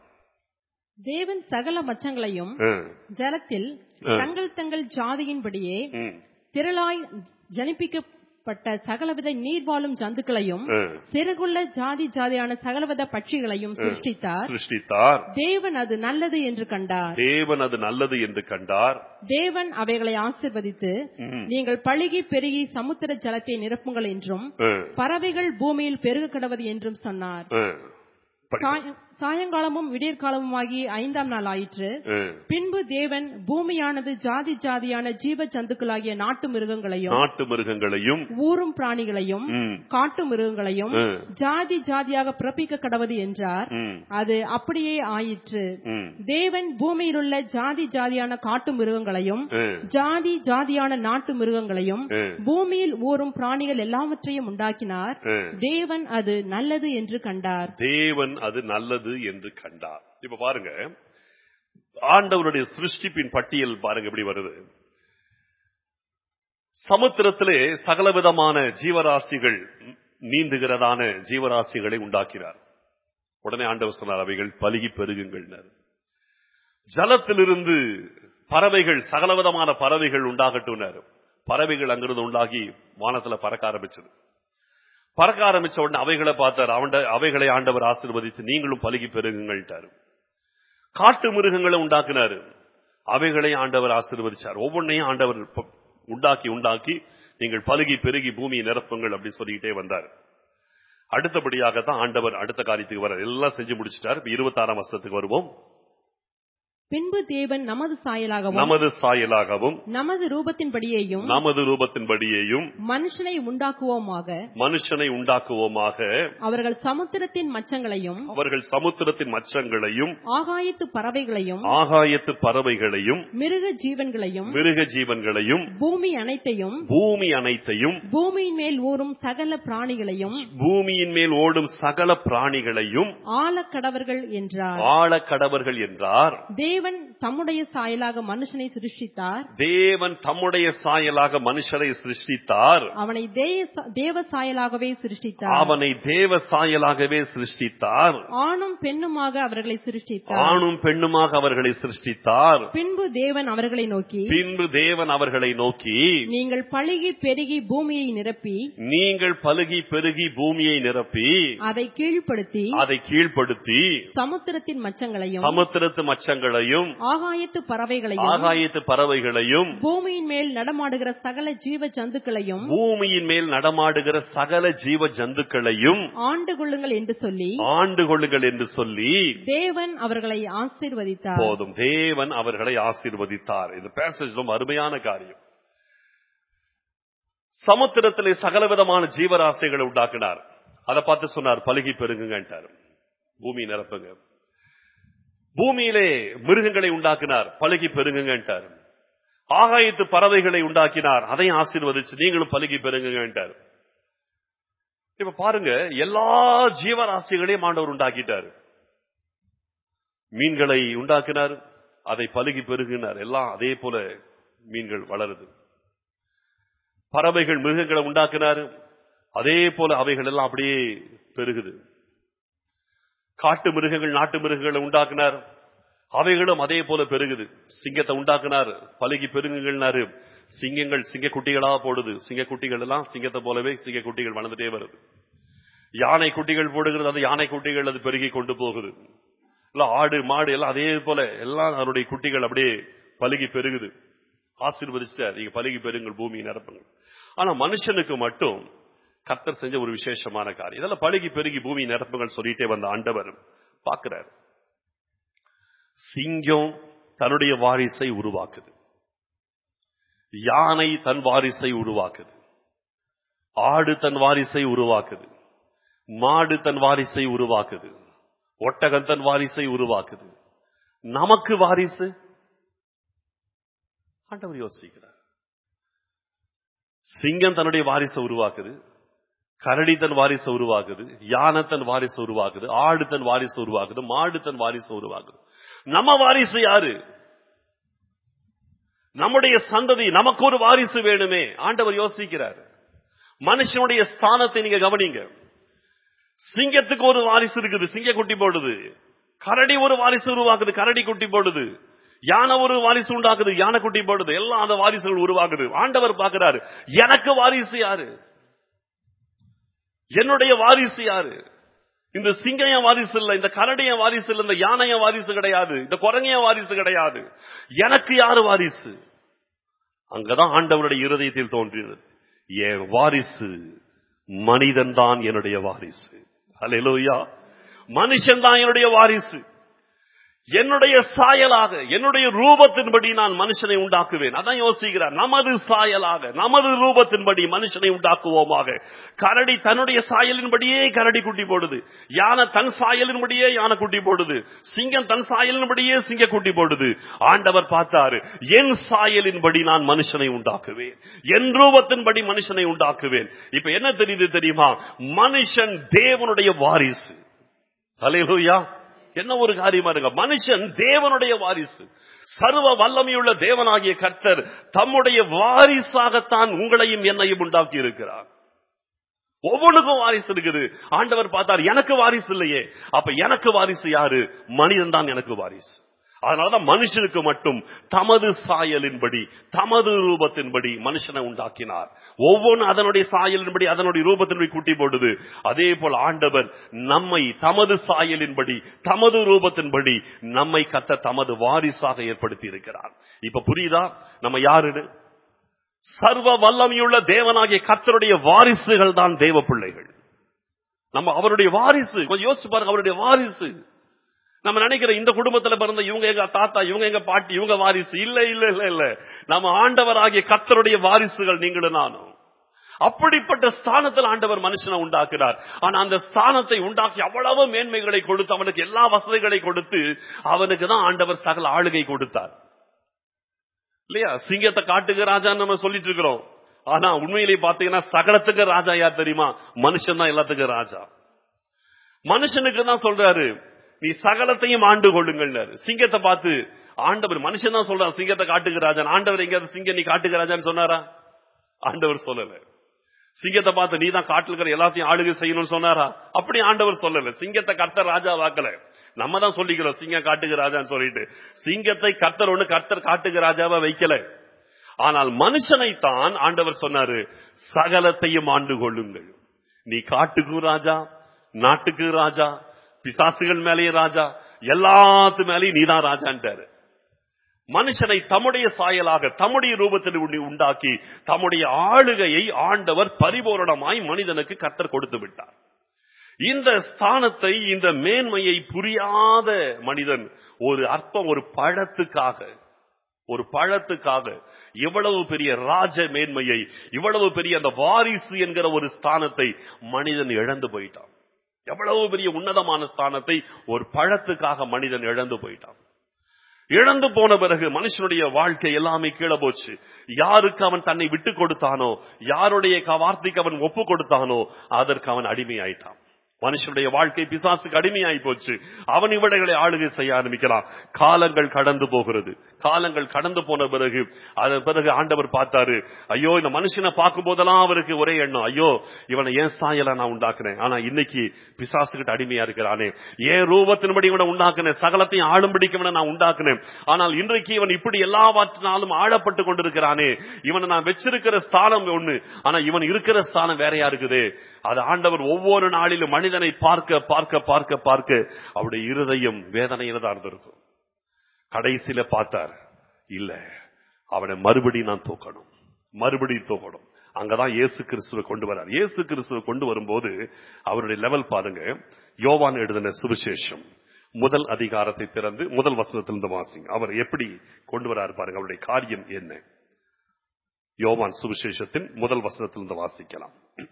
தேவன் சகல மச்சங்களையும் ம், ஜலத்தில் ஆ. தங்கள் தங்கள் ஜாதியின்படியே ம், திரளாய் ஜனிப்பிக்கப்பட்ட சகலவித நீர்வாழும் ஜந்துக்களையும் ம். சிறகுள்ள ஜாதி ஜாதியான சகலவித பட்சிகளையும் சிருஷ்டித்தார் சிருஷ்டித்தார் தேவன் அது நல்லது என்று கண்டார் தேவன் அது நல்லது என்று கண்டார் தேவன் அவைகளை ஆசிர்வதித்து ம், நீங்கள் பழுகி பெருகி சமுத்திர ஜலத்தை நிரப்புங்கள் என்றும் ம், பறவைகள் பூமியில் பெருக கடவது என்றும் சொன்னார் ம். படி. சாய- சாயங்காலமும் விடியற்காலமுமாகி ஐந்தாம் நாள் ஆயிற்று ம். பின்பு தேவன் பூமியானது ஜாதி ஜாதியான ஜீவ ஜந்துக்களாகிய நாட்டு மிருகங்களையும் நாட்டு மிருகங்களையும் ஊரும் பிராணிகளையும் ம், காட்டு மிருகங்களையும் ம், ஜாதி ஜாதியாக பிறப்பிக்க கடவது என்றார் ம், அது அப்படியே ஆயிற்று ம், தேவன் பூமியிலுள்ள ஜாதி ஜாதியான காட்டு மிருகங்களையும் ம், ஜாதி ஜாதியான நாட்டு மிருகங்களையும் ம், பூமியில் ஊறும் பிராணிகள் எல்லாவற்றையும் உண்டாக்கினார் ம். தேவன் அது நல்லது என்று கண்டார் தேவன் அது நல்லது என்று கண்டார் இப்ப பாருங்க ஆண்டவருடைய சிருஷ்டிப்பின் பட்டியல் பாருங்க எப்படி வருது சமுத்திரத்திலே சகலவிதமான ஜீவராசிகள் நீந்துகிறதான ஜீவராசிகளை உண்டாக்கினார் உடனே ஆண்டவர் சொன்னார் அவைகள் பலுகி பெருகுங்கள் ஜலத்திலிருந்து பறவைகள் சகலவிதமான பறவைகள் உண்டாகட்டும்னாரு பறவைகள் அங்கிருந்து உண்டாகி வானத்துல பறக்க ஆரம்பிச்சது பறக்க ஆரம்பிச்ச உடனே அவைகளை பார்த்தார் அவண்ட அவைகளை ஆண்டவர் ஆசீர்வதித்து நீங்களும் பலுகி பெருகுங்கள்ட்டாரு காட்டு மிருகங்களை உண்டாக்குனாரு அவைகளை ஆண்டவர் ஆசீர்வதிச்சார் ஒவ்வொன்றையும் ஆண்டவர் ப- உண்டாக்கி உண்டாக்கி நீங்கள் பலுகி பெருகி பூமியை நிரப்புங்கள் அப்படி சொல்லிக்கிட்டே வந்தார் அடுத்தபடியாக தான் ஆண்டவர் அடுத்த காரியத்துக்கு வர எல்லாம் செஞ்சு முடிச்சிட்டார் இப்ப இருபத்தாறாம் வருஷத்துக்கு வருவோம் பின்பு தேவன் நமது சாயலாகவும் நமது சாயலாகவும் நமது ரூபத்தின்படியேயும் நமது ரூபத்தின்படியேயும் மனுஷனை உண்டாக்குவோமாக மனுஷனை உண்டாக்குவோமாக அவர்கள் சமுத்திரத்தின் மச்சங்களையும் அவர்கள் சமுத்திரத்தின் மச்சங்களையும் ஆகாயத்து பறவைகளையும் ஆகாயத்து பறவைகளையும் மிருக ஜீவன்களையும் மிருக ஜீவன்களையும் பூமி அனைத்தையும் பூமி அனைத்தையும் பூமியின் மேல் ஊறும் சகல பிராணிகளையும் பூமியின் மேல் ஓடும் சகல பிராணிகளையும் ஆழக்கடவர்கள் என்றார் ஆழக்கடவர்கள் என்றார் தேவன் தம்முடைய சாயலாக மனுஷனை சிருஷ்டித்தார் தேவன் தம்முடைய சாயலாக மனுஷரை சிருஷ்டித்தார் அவனை தே- தேவ சாயலாகவே சிருஷ்டித்தார் அவனை தேவ சாயலாகவே சிருஷ்டித்தார் ஆணும் பெண்ணுமாக அவர்களை சிருஷ்டித்தார் ஆணும் பெண்ணுமாக அவர்களை சிருஷ்டித்தார் பின்பு தேவன் அவர்களை நோக்கி பின்பு தேவன் அவர்களை நோக்கி நீங்கள் பழுகி பெருகி பூமியை நிரப்பி நீங்கள் பலுகி பெருகி பூமியை நிரப்பி அதை கீழ்ப்படுத்தி அதை கீழ்ப்படுத்தி சமுத்திரத்தின் மச்சங்களையும் சமுத்திரத்து மச்சங்களையும் ஆகாயத்து பறவைகளையும் ஆகாயத்து பறவைகளையும் பூமியின் மேல் நடமாடுகிற சகல ஜீவ ஜந்துக்களையும் பூமியின் மேல் நடமாடுகிற சகல ஜீவ ஜந்துக்களையும் ஆண்டு கொள்ளுங்கள் என்று சொல்லி ஆண்டு கொள்ளுங்கள் என்று சொல்லி தேவன் அவர்களை ஆசீர்வதித்தார் போதும் தேவன் அவர்களை ஆசீர்வதித்தார் இது பேச ரொம்ப அருமையான காரியம் சமுத்திரத்திலே சகலவிதமான ஜீவராசிகளை உண்டாக்கினார் அதை பார்த்து சொன்னார் பலுகி பெருங்குங்கன்ட்டார் பூமி நிரப்புங்க பூமியிலே மிருகங்களை உண்டாக்கினார் பலுகி பெருங்குங்கன்ட்டார் ஆகாயத்து பறவைகளை உண்டாக்கினார் அதை ஆசீர்வதிச்சு நீங்களும் பலுகி பெருங்குங்கன்ட்டார் இப்ப பாருங்க எல்லா ஜீவராசிகளையும் ஆண்டவர் உண்டாக்கிட்டார் மீன்களை உண்டாக்கினார் அதை பலுகி பெருகினார் எல்லாம் அதே போல மீன்கள் வளருது பறவைகள் மிருகங்களை உண்டாக்கினார் அதே போல அவைகள் எல்லாம் அப்படியே பெருகுது காட்டு மிருகங்கள் நாட்டு மிருகங்களை உண்டாக்கினார் அவைகளும் அதே போல பெருகுது சிங்கத்தை உண்டாக்கினார் பலுகி பெருங்குங்கள்னாரு சிங்கங்கள் சிங்க குட்டிகளா போடுது சிங்க குட்டிகள் எல்லாம் சிங்கத்தை போலவே சிங்க குட்டிகள் வளர்ந்துட்டே வருது யானை குட்டிகள் போடுகிறது அது யானை குட்டிகள் அது பெருகி கொண்டு போகுது எல்லாம் ஆடு மாடு எல்லாம் அதே போல எல்லாம் அதனுடைய குட்டிகள் அப்படியே பலுகி பெருகுது ஆசீர்வதிச்சார் நீங்க பலுகி பெருங்கள் பூமியை நிரப்புங்கள் ஆனா மனுஷனுக்கு மட்டும் கர்த்தர் செஞ்ச ஒரு விசேஷமான காரியம் இதெல்லாம் பழுகி பெருகி பூமி நிரப்புகள் சொல்லிட்டே வந்த ஆண்டவர் பார்க்கிறார் சிங்கம் தன்னுடைய வாரிசை உருவாக்குது யானை தன் வாரிசை உருவாக்குது ஆடு தன் வாரிசை உருவாக்குது மாடு தன் வாரிசை உருவாக்குது ஒட்டகம் தன் வாரிசை உருவாக்குது நமக்கு வாரிசு ஆண்டவர் யோசிக்கிறார் சிங்கம் தன்னுடைய வாரிசை உருவாக்குது கரடி தன் வாரிசை உருவாக்குது யானை தன் வாரிசை உருவாக்குது ஆடு தன் வாரிசை உருவாக்குது மாடு தன் வாரிசை உருவாக்குது நம்ம வாரிசு யாரு நம்முடைய சந்ததி நமக்கு ஒரு வாரிசு வேணுமே ஆண்டவர் யோசிக்கிறார் மனுஷனுடைய ஸ்தானத்தை நீங்க கவனிங்க சிங்கத்துக்கு ஒரு வாரிசு இருக்குது சிங்க குட்டி போடுது கரடி ஒரு வாரிசு உருவாக்குது கரடி குட்டி போடுது யானை ஒரு வாரிசு உண்டாக்குது யானை குட்டி போடுது எல்லாம் அந்த வாரிசுகள் உருவாக்குது ஆண்டவர் பார்க்கிறாரு எனக்கு வாரிசு யாரு என்னுடைய வாரிசு யாரு இந்த சிங்கைய வாரிசு இல்ல இந்த கரடிய வாரிசு இல்ல இந்த யானைய வாரிசு கிடையாது இந்த குரங்கைய வாரிசு கிடையாது எனக்கு யாரு வாரிசு அங்கதான் ஆண்டவருடைய இருதயத்தில் தோன்றினது என் வாரிசு மனிதன் தான் என்னுடைய வாரிசு அல்லேலூயா மனுஷன் தான் என்னுடைய வாரிசு என்னுடைய சாயலாக என்னுடைய ரூபத்தின்படி நான் மனுஷனை உண்டாக்குவேன் அதான் யோசிக்கிறார் நமது சாயலாக நமது ரூபத்தின்படி மனுஷனை உண்டாக்குவோமாக கரடி தன்னுடைய சாயலின்படியே கரடி குட்டி போடுது யானை தன் சாயலின்படியே யானை குட்டி போடுது சிங்கம் தன் சாயலின்படியே சிங்க குட்டி போடுது ஆண்டவர் பார்த்தாரு என் சாயலின்படி நான் மனுஷனை உண்டாக்குவேன் என் ரூபத்தின்படி மனுஷனை உண்டாக்குவேன் இப்ப என்ன தெரியுது தெரியுமா மனுஷன் தேவனுடைய வாரிசு அலையலூயா என்ன ஒரு காரியமா இருங்க மனுஷன் தேவனுடைய வாரிசு சர்வ வல்லமையுள்ள தேவனாகிய கர்த்தர் தம்முடைய வாரிசாகத்தான் உங்களையும் என்னையும் உண்டாக்கி இருக்கிறார் ஒவ்வொன்றுக்கும் வாரிசு இருக்குது ஆண்டவர் பார்த்தார் எனக்கு வாரிசு இல்லையே அப்ப எனக்கு வாரிசு யாரு மனிதன் தான் எனக்கு வாரிசு அதனாலதான் மனுஷனுக்கு மட்டும் தமது சாயலின்படி தமது ரூபத்தின்படி மனுஷனை உண்டாக்கினார் ஒவ்வொன்றும் அதனுடைய சாயலின்படி அதனுடைய ரூபத்தின்படி கூட்டி போடுது அதே போல் ஆண்டவர் நம்மை தமது சாயலின்படி தமது ரூபத்தின்படி நம்மை கத்த தமது வாரிசாக ஏற்படுத்தி இருக்கிறார் இப்ப புரியுதா நம்ம யாருன்னு சர்வ வல்லமையுள்ள தேவனாகிய கர்த்தருடைய வாரிசுகள் தான் தேவ பிள்ளைகள் நம்ம அவருடைய வாரிசு கொஞ்சம் யோசிச்சு பாருங்க அவருடைய வாரிசு நம்ம நினைக்கிற இந்த குடும்பத்துல பிறந்த இவங்க எங்க தாத்தா இவங்க எங்க பாட்டி இவங்க வாரிசு இல்ல இல்ல இல்ல இல்ல நம்ம ஆண்டவராகிய கர்த்தருடைய வாரிசுகள் நீங்களும் நானும் அப்படிப்பட்ட ஸ்தானத்தில் ஆண்டவர் மனுஷனை உண்டாக்குறார் ஆனா அந்த ஸ்தானத்தை உண்டாக்கி அவ்வளவு மேன்மைகளை கொடுத்து அவனுக்கு எல்லா வசதிகளை கொடுத்து அவனுக்கு தான் ஆண்டவர் சகல ஆளுகை கொடுத்தார் இல்லையா சிங்கத்தை காட்டுக ராஜான்னு நம்ம சொல்லிட்டு இருக்கிறோம் ஆனா உண்மையிலேயே பாத்தீங்கன்னா சகலத்துக்கு ராஜா யார் தெரியுமா மனுஷன் தான் எல்லாத்துக்கும் ராஜா மனுஷனுக்கு தான் சொல்றாரு நீ சகலத்தையும் ஆண்டு கொள்ளுங்கள் சிங்கத்தை பார்த்து ஆண்டவர் மனுஷன் தான் சொல்றான் சிங்கத்தை காட்டுக ராஜான் ஆண்டவர் எங்கேயாவது சிங்கம் நீ காட்டுக ராஜான்னு சொன்னாரா ஆண்டவர் சொல்லல சிங்கத்தை பார்த்து நீ தான் காட்டில் இருக்கிற எல்லாத்தையும் ஆளுகை செய்யணும்னு சொன்னாரா அப்படி ஆண்டவர் சொல்லல சிங்கத்தை கர்த்தர் ராஜா வாக்கல நம்ம தான் சொல்லிக்கிறோம் சிங்கம் காட்டுக ராஜான்னு சொல்லிட்டு சிங்கத்தை கர்த்தர் ஒண்ணு கர்த்தர் காட்டுக ராஜாவா வைக்கல ஆனால் மனுஷனை தான் ஆண்டவர் சொன்னாரு சகலத்தையும் ஆண்டு கொள்ளுங்கள் நீ காட்டுக்கு ராஜா நாட்டுக்கு ராஜா பிசாசுகள் மேலேயும் ராஜா எல்லாத்து மேலேயும் நீதான் ராஜான்ட்டாரு மனுஷனை தம்முடைய சாயலாக தம்முடைய ரூபத்தில் உண்டி- உண்டாக்கி தம்முடைய ஆளுகையை ஆண்டவர் பரிபூரணமாய் மனிதனுக்கு கத்தர் கொடுத்து விட்டார் இந்த ஸ்தானத்தை இந்த மேன்மையை புரியாத மனிதன் ஒரு அற்பம் ஒரு பழத்துக்காக ஒரு பழத்துக்காக இவ்வளவு பெரிய ராஜ மேன்மையை இவ்வளவு பெரிய அந்த வாரிசு என்கிற ஒரு ஸ்தானத்தை மனிதன் இழந்து போயிட்டான் எவ்வளவு பெரிய உன்னதமான ஸ்தானத்தை ஒரு பழத்துக்காக மனிதன் இழந்து போயிட்டான் இழந்து போன பிறகு மனுஷனுடைய வாழ்க்கை எல்லாமே கீழே போச்சு யாருக்கு அவன் தன்னை விட்டு கொடுத்தானோ யாருடைய க- வார்த்தைக்கு அவன் ஒப்பு கொடுத்தானோ அதற்கு அவன் அடிமையாயிட்டான் மனுஷனுடைய வாழ்க்கை பிசாசுக்கு அடிமையாய் போச்சு அவன் இவடைகளை ஆளுகை செய்ய ஆரம்பிக்கிறான் காலங்கள் கடந்து போகிறது காலங்கள் கடந்து போன பிறகு அதன் பிறகு ஆண்டவர் பார்த்தாரு ஐயோ இந்த மனுஷனை பார்க்கும் போதெல்லாம் அவருக்கு ஒரே எண்ணம் ஐயோ இவனை ஏன் சாயலா நான் உண்டாக்குனேன் ஆனா இன்னைக்கு பிசாசுகிட்ட அடிமையா இருக்கிறானே ஏன் ரூபத்தின்படி இவனை உண்டாக்குனேன் சகலத்தையும் ஆளும்படிக்கு இவனை நான் உண்டாக்குனேன் ஆனால் இன்றைக்கு இவன் இப்படி எல்லாவற்றினாலும் ஆளப்பட்டு கொண்டிருக்கிறானே இவனை நான் வச்சிருக்கிற ஸ்தானம் ஒண்ணு ஆனா இவன் இருக்கிற ஸ்தானம் வேறையா இருக்குது அது ஆண்டவர் ஒவ்வொரு நாளிலும் மனிதனை பார்க்க பார்க்க பார்க்க பார்க்க அவருடைய இருதயம் வேதனையில தான் இருந்திருக்கும் கடைசியில பார்த்தார் இல்ல அவனை மறுபடி நான் தூக்கணும் மறுபடி தூக்கணும் அங்கதான் இயேசு கிறிஸ்துவை கொண்டு வரார் இயேசு கிறிஸ்துவை கொண்டு வரும்போது அவருடைய லெவல் பாருங்க யோவான் எழுதின சுவிசேஷம் முதல் அதிகாரத்தை திறந்து முதல் வசனத்திலிருந்து வாசிங்க அவர் எப்படி கொண்டு வரார் பாருங்க அவருடைய காரியம் என்ன யோவான் சுவிசேஷத்தின் முதல் வசனத்திலிருந்து வாசிக்கலாம்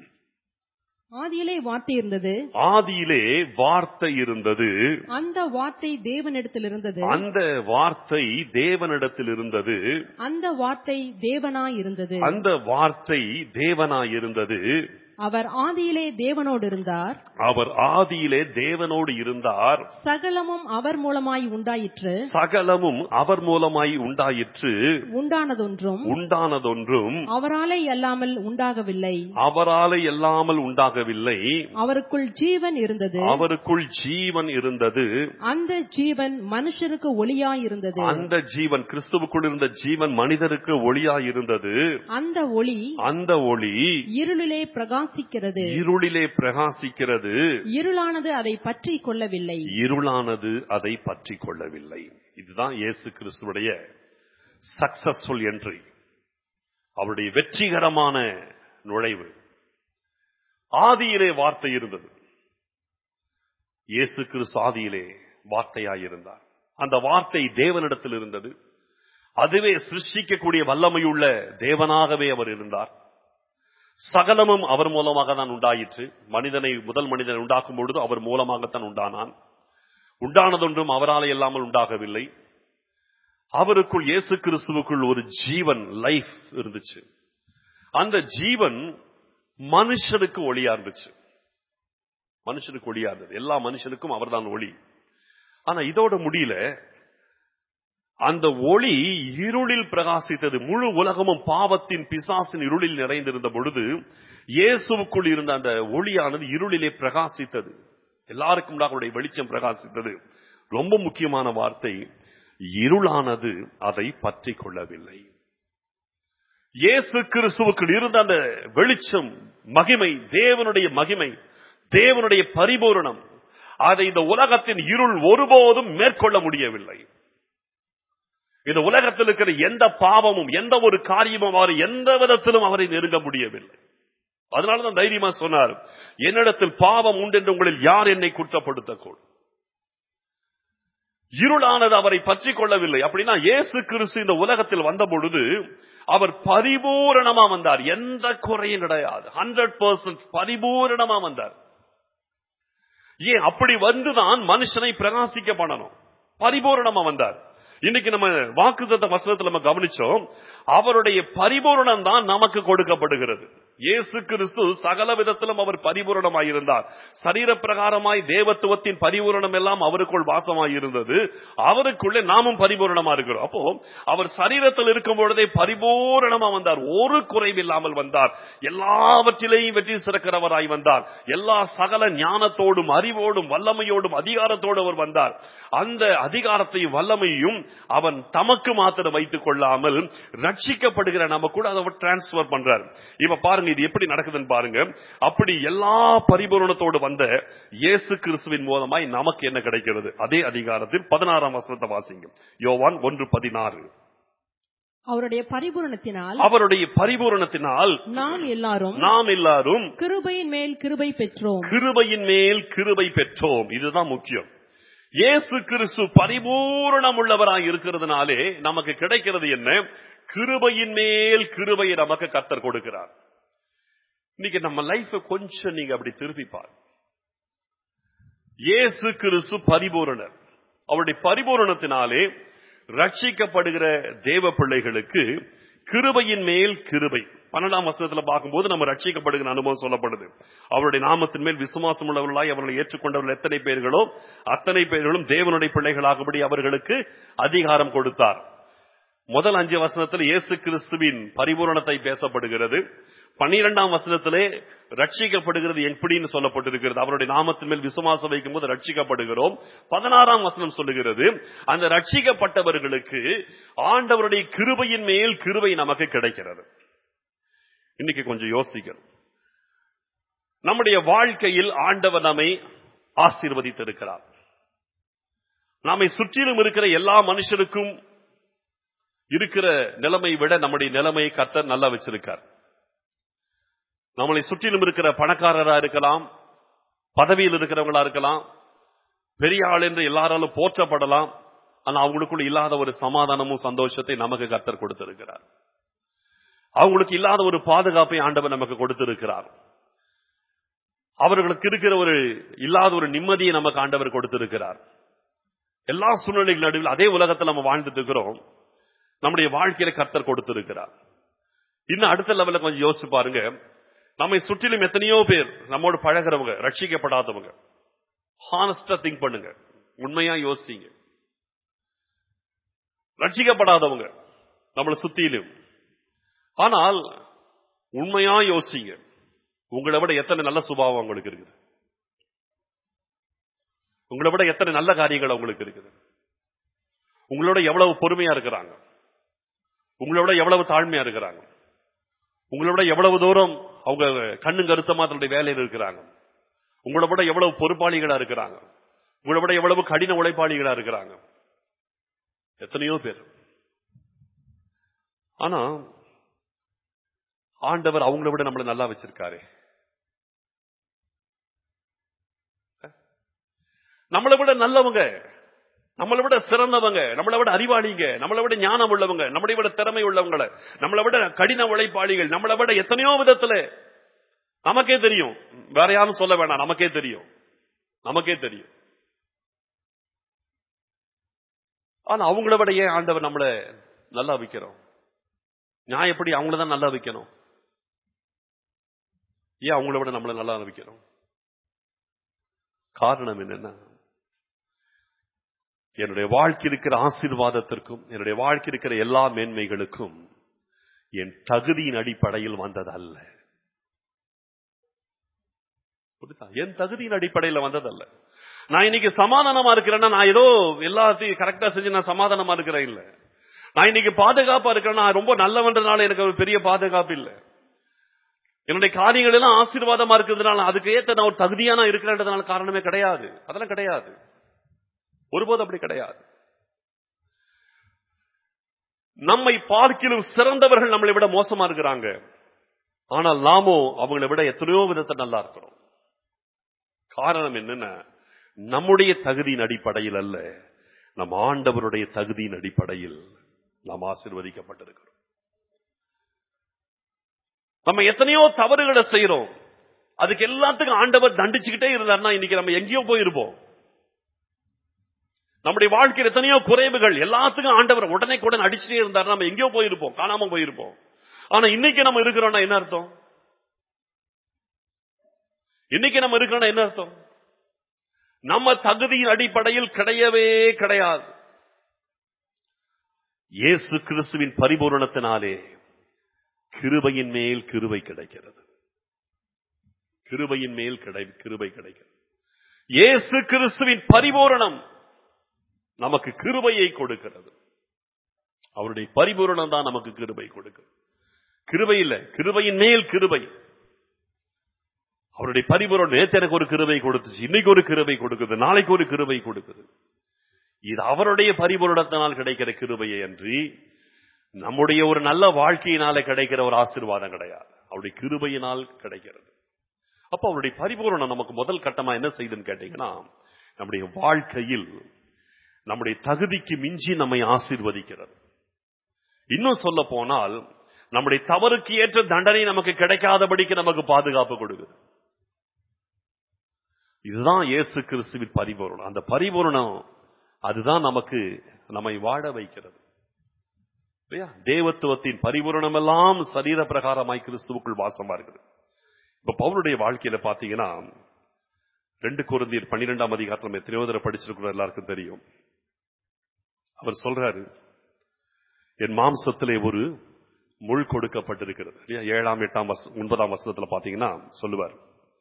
ஆதியிலே வார்த்தை இருந்தது ஆதியிலே வார்த்தை இருந்தது அந்த வார்த்தை தேவனிடத்தில் இருந்தது அந்த வார்த்தை தேவனிடத்தில் இருந்தது அந்த வார்த்தை தேவனாய் இருந்தது அந்த வார்த்தை தேவனாய் இருந்தது அவர் ஆதியிலே தேவனோடு இருந்தார் அவர் ஆதியிலே தேவனோடு இருந்தார் சகலமும் அவர் மூலமாய் உண்டாயிற்று சகலமும் அவர் மூலமாய் உண்டாயிற்று உண்டானதொன்றும் உண்டானதொன்றும் அவராலே அல்லாமல் உண்டாகவில்லை அவராலே இல்லாமல் உண்டாகவில்லை அவருக்குள் ஜீவன் இருந்தது அவருக்குள் ஜீவன் இருந்தது அந்த ஜீவன் மனுஷருக்கு ஒளியாய் இருந்தது அந்த ஜீவன் கிறிஸ்துவுக்குள் இருந்த ஜீவன் மனிதருக்கு ஒளியாய் இருந்தது அந்த ஒளி அந்த ஒளி இருளிலே பிரகாசிக்கிறது இருளிலே பிரகாசிக்கிறது இருளானது அதை பற்றி கொள்ளவில்லை இருளானது அதை பற்றி கொள்ளவில்லை இதுதான் இயேசு கிறிஸ்துவுடைய சக்சஸ்ஃபுல் என்ட்ரி அவருடைய வெற்றிகரமான நுழைவு ஆதியிலே வார்த்தை இருந்தது இயேசு கிறிஸ்து ஆதியிலே வார்த்தையாயிருந்தார் அந்த வார்த்தை தேவனிடத்தில் இருந்தது அதுவே சிருஷ்டிக்கக்கூடிய வல்லமையுள்ள தேவனாகவே அவர் இருந்தார் சகலமும் அவர் மூலமாக தான் உண்டாயிற்று மனிதனை முதல் மனிதனை உண்டாக்கும் பொழுது அவர் மூலமாகத்தான் உண்டானான் உண்டானதொன்றும் அவராலே இல்லாமல் உண்டாகவில்லை அவருக்குள் இயேசு கிறிஸ்துவுக்குள் ஒரு ஜீவன் லைஃப் இருந்துச்சு அந்த ஜீவன் மனுஷனுக்கு ஒளியா இருந்துச்சு மனுஷனுக்கு ஒளியா இருந்தது எல்லா மனுஷனுக்கும் அவர்தான் ஒளி ஆனா இதோட முடியல அந்த ஒளி இருளில் பிரகாசித்தது முழு உலகமும் பாவத்தின் பிசாசின் இருளில் நிறைந்திருந்த பொழுது இயேசுவுக்குள் இருந்த அந்த ஒளியானது இருளிலே பிரகாசித்தது எல்லாருக்கும் அவருடைய வெளிச்சம் பிரகாசித்தது ரொம்ப முக்கியமான வார்த்தை இருளானது அதை பற்றி கொள்ளவில்லை இயேசு கிறிஸ்துவுக்குள் இருந்த அந்த வெளிச்சம் மகிமை தேவனுடைய மகிமை தேவனுடைய பரிபூரணம் அதை இந்த உலகத்தின் இருள் ஒருபோதும் மேற்கொள்ள முடியவில்லை இந்த உலகத்தில் இருக்கிற எந்த பாவமும் எந்த ஒரு காரியமும் அவர் எந்த விதத்திலும் அவரை நெருங்க முடியவில்லை அதனாலதான் தைரியமா சொன்னார் என்னிடத்தில் பாவம் உண்டு என்று உங்களில் யார் என்னை குற்றப்படுத்தக்கூடும் இருளானது அவரை பற்றி கொள்ளவில்லை அப்படின்னா இயேசு கிறிஸ்து இந்த உலகத்தில் வந்த பொழுது அவர் பரிபூரணமா வந்தார் எந்த குறையும் கிடையாது ஹண்ட்ரட் பர்சன்ட் பரிபூரணமா வந்தார் ஏன் அப்படி வந்துதான் மனுஷனை பிரகாசிக்க பண்ணணும் பரிபூரணமா வந்தார் இன்னைக்கு நம்ம வாக்குத்தத்த வசனத்தில் நம்ம கவனிச்சோம் அவருடைய பரிபூரணம் தான் நமக்கு கொடுக்கப்படுகிறது இயேசு கிறிஸ்து சகல விதத்திலும் அவர் பரிபூரணமாயிருந்தார் சரீர பிரகாரமாய் தேவத்துவத்தின் பரிபூரணம் எல்லாம் அவருக்குள் வாசமாய் இருந்தது அவருக்குள்ளே நாமும் பரிபூரணமா இருக்கிறோம் அப்போ அவர் சரீரத்தில் இருக்கும் பொழுதே பரிபூரணமா வந்தார் ஒரு குறைவில்லாமல் வந்தார் எல்லாவற்றிலேயும் வெற்றி சிறக்கிறவராய் வந்தார் எல்லா சகல ஞானத்தோடும் அறிவோடும் வல்லமையோடும் அதிகாரத்தோடு அவர் வந்தார் அந்த அதிகாரத்தையும் வல்லமையும் அவன் தமக்கு மாத்திரம் வைத்துக் கொள்ளாமல் ரட்சிக்கப்படுகிற நம்ம கூட அதை டிரான்ஸ்பர் பண்றார் இப்ப பாருங்க இது எப்படி நடக்குதுன்னு பாருங்க அப்படி எல்லா பரிபூரணத்தோடு வந்த இயேசு கிறிஸ்துவின் மூலமாய் நமக்கு என்ன கிடைக்கிறது அதே அதிகாரத்தில் பதினாறாம் வசனத்தை வாசிங்க யோவான் ஒன்று பதினாறு அவருடைய பரிபூரணத்தினால் அவருடைய பரிபூரணத்தினால் நாம் எல்லாரும் நாம் எல்லாரும் கிருபையின் மேல் கிருபை பெற்றோம் கிருபையின் மேல் கிருபை பெற்றோம் இதுதான் முக்கியம் இயேசு கிறிஸ்து பரிபூரணம் உள்ளவராய் இருக்கிறதுனாலே நமக்கு கிடைக்கிறது என்ன கிருபையின் மேல் கிருபையை நமக்கு கத்தர் கொடுக்கிறார் இன்னைக்கு நம்ம லைஃப் கொஞ்சம் நீங்க அப்படி திருப்பிப்பார் இயேசு கிறிஸ்து பரிபூரணர் அவருடைய பரிபூரணத்தினாலே ரட்சிக்கப்படுகிற தேவ பிள்ளைகளுக்கு கிருபையின் மேல் கிருபை பன்னெண்டாம் வசனத்துல பார்க்கும்போது நம்ம ரட்சிக்கப்படுகிற அனுபவம் சொல்லப்படுது அவருடைய நாமத்தின் மேல் விசுவாசம் உள்ளவர்களாய் அவர்களை ஏற்றுக்கொண்டவர்கள் எத்தனை பேர்களோ அத்தனை பேர்களும் தேவனுடைய பிள்ளைகளாகபடி அவர்களுக்கு அதிகாரம் கொடுத்தார் முதல் அஞ்சு வசனத்தில் இயேசு கிறிஸ்துவின் பரிபூரணத்தை பேசப்படுகிறது பன்னிரெண்டாம் வசனத்திலே ரட்சிக்கப்படுகிறது எப்படின்னு சொல்லப்பட்டிருக்கிறது அவருடைய நாமத்தின் மேல் விசுவாசம் வைக்கும் போது ரட்சிக்கப்படுகிறோம் பதினாறாம் வசனம் சொல்லுகிறது அந்த ரட்சிக்கப்பட்டவர்களுக்கு ஆண்டவருடைய கிருபையின் மேல் கிருபை நமக்கு கிடைக்கிறது இன்னைக்கு கொஞ்சம் யோசிக்கணும் நம்முடைய வாழ்க்கையில் ஆண்டவர் நம்மை ஆசீர்வதித்திருக்கிறார் நம்மை சுற்றிலும் இருக்கிற எல்லா மனுஷருக்கும் இருக்கிற நிலைமை விட நம்முடைய நிலைமையை கத்தர் நல்லா வச்சிருக்கார் நம்மளை சுற்றிலும் இருக்கிற பணக்காரரா இருக்கலாம் பதவியில் இருக்கிறவங்களா இருக்கலாம் பெரிய ஆள் என்று எல்லாராலும் போற்றப்படலாம் ஆனா அவங்களுக்குள்ள இல்லாத ஒரு சமாதானமும் சந்தோஷத்தை நமக்கு கத்தர் கொடுத்திருக்கிறார் அவங்களுக்கு இல்லாத ஒரு பாதுகாப்பை ஆண்டவர் நமக்கு கொடுத்திருக்கிறார் அவர்களுக்கு இருக்கிற ஒரு இல்லாத ஒரு நிம்மதியை நமக்கு ஆண்டவர் கொடுத்திருக்கிறார் எல்லா சூழ்நிலைகள் நடுவில் அதே உலகத்தில் நம்ம வாழ்ந்துட்டு இருக்கிறோம் நம்முடைய வாழ்க்கையில கர்த்தர் கொடுத்திருக்கிறார் இன்னும் அடுத்த லெவல்ல கொஞ்சம் யோசிச்சு பாருங்க நம்மை சுற்றிலும் எத்தனையோ பேர் நம்மோடு பழகிறவங்க ரட்சிக்கப்படாதவங்க ஹானஸ்டா திங்க் பண்ணுங்க உண்மையா யோசிங்க ரட்சிக்கப்படாதவங்க நம்மளை சுத்திலும் ஆனால் உண்மையா யோசிங்க உங்களை விட எத்தனை நல்ல சுபாவம் உங்களுக்கு இருக்குது உங்களை விட எத்தனை நல்ல காரியங்கள் உங்களுக்கு இருக்குது உங்களோட எவ்வளவு பொறுமையா இருக்கிறாங்க உங்களோட எவ்வளவு தாழ்மையா இருக்கிறாங்க உங்களோட எவ்வளவு தூரம் அவங்க கண்ணு கருத்தமா தன்னுடைய வேலையில் இருக்கிறாங்க உங்களை விட எவ்வளவு பொறுப்பாளிகளா இருக்கிறாங்க உங்களை விட எவ்வளவு கடின உழைப்பாளிகளா இருக்கிறாங்க எத்தனையோ பேர் ஆனா ஆண்டவர் அவங்கள விட நம்மளை நல்லா வச்சிருக்காரு நம்மளை விட நல்லவங்க நம்மளை விட சிறந்தவங்க நம்மளை விட அறிவாளிங்க நம்மளை விட ஞானம் உள்ளவங்க நம்மளை விட திறமை உள்ளவங்களை நம்மளை விட கடின உழைப்பாளிகள் நம்மளை விட எத்தனையோ விதத்துல நமக்கே தெரியும் வேற யாரும் சொல்ல வேண்டாம் நமக்கே தெரியும் நமக்கே தெரியும் ஆனா அவங்கள விட ஏன் ஆண்டவர் நம்மளை நல்லா வைக்கிறோம் நான் எப்படி அவங்கள தான் நல்லா வைக்கணும் ஏன் அவங்கள விட நம்மளை நல்லா வைக்கணும் காரணம் என்னன்னா என்னுடைய வாழ்க்கை இருக்கிற ஆசீர்வாதத்திற்கும் என்னுடைய வாழ்க்கை இருக்கிற எல்லா மேன்மைகளுக்கும் என் தகுதியின் அடிப்படையில் வந்தது அல்ல புரியுதா? என் தகுதியின் அடிப்படையில் வந்ததல்ல நான் இன்னைக்கு சமாதானமா இருக்கிறேன்னா நான் ஏதோ எல்லாத்தையும் கரெக்டா செஞ்சு நான் சமாதானமா இருக்கிறேன் இல்ல நான் இன்னைக்கு பாதுகாப்பா இருக்கிறேன் நான் ரொம்ப நல்லவன்றனால எனக்கு ஒரு பெரிய பாதுகாப்பு இல்ல என்னுடைய காரியங்கள் எல்லாம் ஆசீர்வாதமா இருக்கிறதுனால அதுக்கு ஏத்த நான் ஒரு தகுதியா நான் இருக்கிறேன்றதுனால காரணமே கிடையாது அதெல்லாம் கிடையாது ஒருபோது அப்படி கிடையாது நம்மை பார்க்கிலும் சிறந்தவர்கள் நம்மளை விட மோசமா இருக்கிறாங்க ஆனால் நாமோ அவங்களை விட எத்தனையோ விதத்தை நல்லா இருக்கிறோம் காரணம் என்னன்னா நம்முடைய தகுதியின் அடிப்படையில் அல்ல நம் ஆண்டவருடைய தகுதியின் அடிப்படையில் நாம் ஆசிர்வதிக்கப்பட்டிருக்கிறோம் நம்ம எத்தனையோ தவறுகளை செய்யறோம் அதுக்கு எல்லாத்துக்கும் ஆண்டவர் தண்டிச்சுக்கிட்டே இருந்தார்னா இன்னைக்கு நம்ம எங்கேயோ போயிருப்போம் நம்முடைய வாழ்க்கையில் எத்தனையோ குறைவுகள் எல்லாத்துக்கும் ஆண்டவர் உடனே உடனே அடிச்சுட்டே இருந்தார் நம்ம எங்கேயோ போயிருப்போம் காணாம போயிருப்போம் ஆனா இன்னைக்கு நம்ம இருக்கிறோம்னா என்ன அர்த்தம் இன்னைக்கு நம்ம இருக்கிறோம்னா என்ன அர்த்தம் நம்ம தகுதியின் அடிப்படையில் கிடையவே கிடையாது இயேசு கிறிஸ்துவின் பரிபூரணத்தினாலே கிருபையின் மேல் கிருபை கிடைக்கிறது கிருபையின் மேல் கிடை கிருபை கிடைக்கிறது இயேசு கிறிஸ்துவின் பரிபூரணம் நமக்கு கிருபையை கொடுக்கிறது அவருடைய பரிபூரணம் தான் நமக்கு கிருபை கொடுக்கிறது கிருபை இல்ல கிருபையின் மேல் கிருபை அவருடைய பரிபூரணம் நேற்று எனக்கு ஒரு கிருபை கொடுத்துச்சு இன்னைக்கு ஒரு கிருபை கொடுக்குது நாளைக்கு ஒரு கிருபை கொடுக்குது இது அவருடைய பரிபூரணத்தினால் கிடைக்கிற கிருபையை அன்றி நம்முடைய ஒரு நல்ல வாழ்க்கையினால கிடைக்கிற ஒரு ஆசீர்வாதம் கிடையாது அவருடைய கிருபையினால் கிடைக்கிறது அப்ப அவருடைய பரிபூரணம் நமக்கு முதல் கட்டமா என்ன செய்யுதுன்னு கேட்டீங்கன்னா நம்முடைய வாழ்க்கையில் நம்முடைய தகுதிக்கு மிஞ்சி நம்மை ஆசீர்வதிக்கிறது இன்னும் சொல்ல போனால் நம்முடைய தவறுக்கு ஏற்ற தண்டனை நமக்கு கிடைக்காதபடிக்கு நமக்கு பாதுகாப்பு கொடுக்குது இதுதான் இயேசு கிறிஸ்துவின் பரிபூரணம் அந்த பரிபூரணம் அதுதான் நமக்கு நம்மை வாழ வைக்கிறது இல்லையா தேவத்துவத்தின் பரிபூரணம் எல்லாம் சரீர பிரகாரமாய் கிறிஸ்துவுக்குள் வாசமா இருக்குது இப்ப பவுலுடைய வாழ்க்கையில பாத்தீங்கன்னா ரெண்டு குருந்தியர் பன்னிரெண்டாம் அதிகாரத்தில் நம்ம எத்தனையோ தடவை படிச்சிருக்கிறோம் எல்லாருக்கும் தெரியும் அவர் சொல்றாரு என் மாம்சத்திலே ஒரு முள் கொடுக்கப்பட்டிருக்கிறது இல்லையா ஏழாம் எட்டாம் வச ஒன்பதாம் வசனத்துல பாத்தீங்கன்னா சொல்லுவார்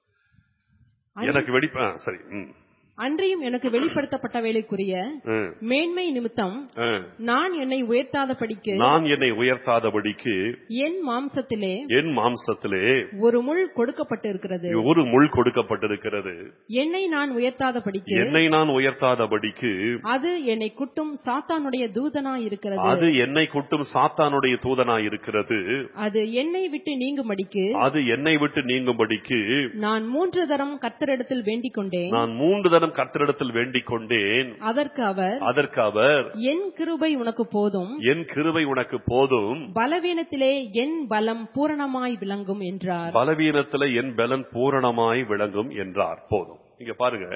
எனக்கு வெடி ஆ, சரி ம், அன்றியும் எனக்கு வெளிப்படுத்தப்பட்டவைகளுக்குரிய ம், மேன்மை நிமித்தம் ம். நான் என்னை உயர்த்தாதபடிக்கு நான் என்னை உயர்த்தாதபடிக்கு என் மாம்சத்திலே என் மாம்சத்திலே ஒரு முள் கொடுக்கப்பட்டிருக்கிறது ஒரு முள் கொடுக்கப்பட்டிருக்கிறது என்னை நான் உயர்த்தாதபடிக்கு என்னை நான் உயர்த்தாதபடிக்கு அது என்னை குட்டும் சாத்தானுடைய தூதனாய் இருக்கிறது அது என்னை குட்டும் சாத்தானுடைய தூதனாய் இருக்கிறது அது என்னை விட்டு நீங்கும்படிக்கு அது என்னை விட்டு நீங்கும்படிக்கு நான் மூன்று தரம் கர்த்தரிடத்தில் வேண்டிக் கொண்டேன் நான் மூன்று தரம் கர்த்தரிடத்தில் வேண்டிக் கொண்டேன் அதற்கு அவர் அதற்கு அவர் என் கிருபை உனக்கு போதும் என் கிருபை உனக்கு போதும் பலவீனத்திலே என் பலம் பூரணமாய் விளங்கும் என்றார் பலவீனத்துல என் பலன் பூரணமாய் விளங்கும் என்றார் போதும் இங்க பாருங்க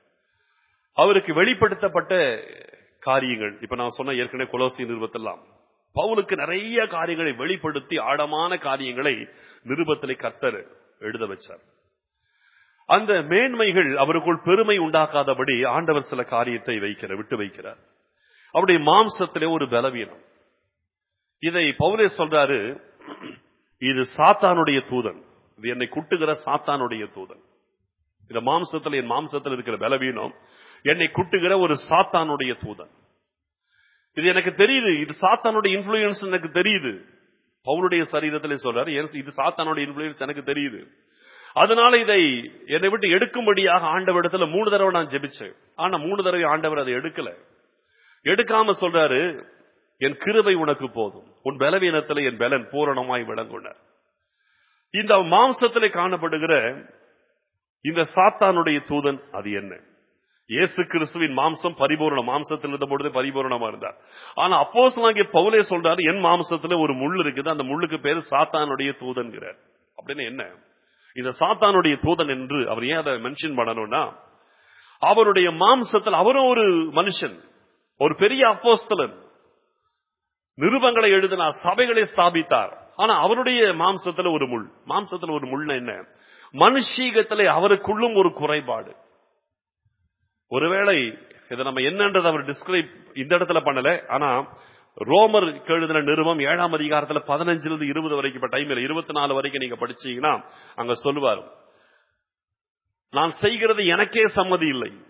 அவருக்கு வெளிப்படுத்தப்பட்ட காரியங்கள் இப்ப நான் சொன்ன ஏற்கனவே கொலோசி நிருபத்தெல்லாம் பவுலுக்கு நிறைய காரியங்களை வெளிப்படுத்தி ஆழமான காரியங்களை நிருபத்திலே கர்த்தர் எழுத வச்சார் அந்த மேன்மைகள் அவருக்குள் பெருமை உண்டாக்காதபடி ஆண்டவர் சில காரியத்தை வைக்கிறார் விட்டு வைக்கிறார் அவருடைய மாம்சத்திலே ஒரு பலவீனம் இதை பவுலே சொல்றாரு இது சாத்தானுடைய தூதன் இது என்னை குட்டுகிற சாத்தானுடைய தூதன் இந்த மாம்சத்துல என் மாம்சத்தில் இருக்கிற பலவீனம் என்னை குட்டுகிற ஒரு சாத்தானுடைய தூதன் இது எனக்கு தெரியுது இது சாத்தானுடைய இன்ஃபுளுயன்ஸ் எனக்கு தெரியுது பவுலுடைய சரீரத்திலே சொல்றாரு "எஸ், இது சாத்தானுடைய இன்ஃபுளுயன்ஸ் எனக்கு தெரியுது அதனால இதை என்னை விட்டு எடுக்கும்படியாக ஆண்டவரிடத்துல மூணு தடவை நான் ஜெபிச்சேன் ஆனா மூணு தடவை ஆண்டவர் அதை எடுக்கல எடுக்காம சொல்றாரு என் கிருபை உனக்கு போதும் உன் பலவீனத்துல என் பலன் பூரணமாய் விளங்குனர் இந்த மாம்சத்திலே காணப்படுகிற இந்த சாத்தானுடைய தூதன் அது என்ன இயேசு கிறிஸ்துவின் மாம்சம் பரிபூரண மாம்சத்தில் இருந்த பொழுது பரிபூரணமா இருந்தார் ஆனா அப்போஸ் பவுலே சொல்றாரு என் மாம்சத்துல ஒரு முள் இருக்குது அந்த முள்ளுக்கு பேரு சாத்தானுடைய தூதன்கிறார் அப்படின்னு என்ன இந்த சாத்தானுடைய தூதன் என்று அவர் ஏன் அதை மென்ஷன் பண்ணணும்னா அவருடைய மாம்சத்தில் அவரும் ஒரு மனுஷன் ஒரு பெரிய அப்போஸ்தலன் நிருபங்களை எழுதினார் சபைகளை ஸ்தாபித்தார் ஆனா அவருடைய மாம்சத்துல ஒரு முள் மாம்சத்துல ஒரு முள்னா என்ன மனுஷீகத்திலே அவருக்குள்ளும் ஒரு குறைபாடு ஒருவேளை இதை நம்ம என்னன்றது அவர் டிஸ்கிரைப் இந்த இடத்துல பண்ணல ஆனா ரோமர் எழுதின நிறுவம் ஏழாம் அதிகாரத்துல பதினஞ்சுல இருந்து இருபது வரைக்கும் இப்ப டைம் இருபத்தி நாலு வரைக்கும் நீங்க படிச்சீங்கன்னா அங்க சொல்லுவார் நான் செய்கிறது எனக்கே சம்மதி இல்லை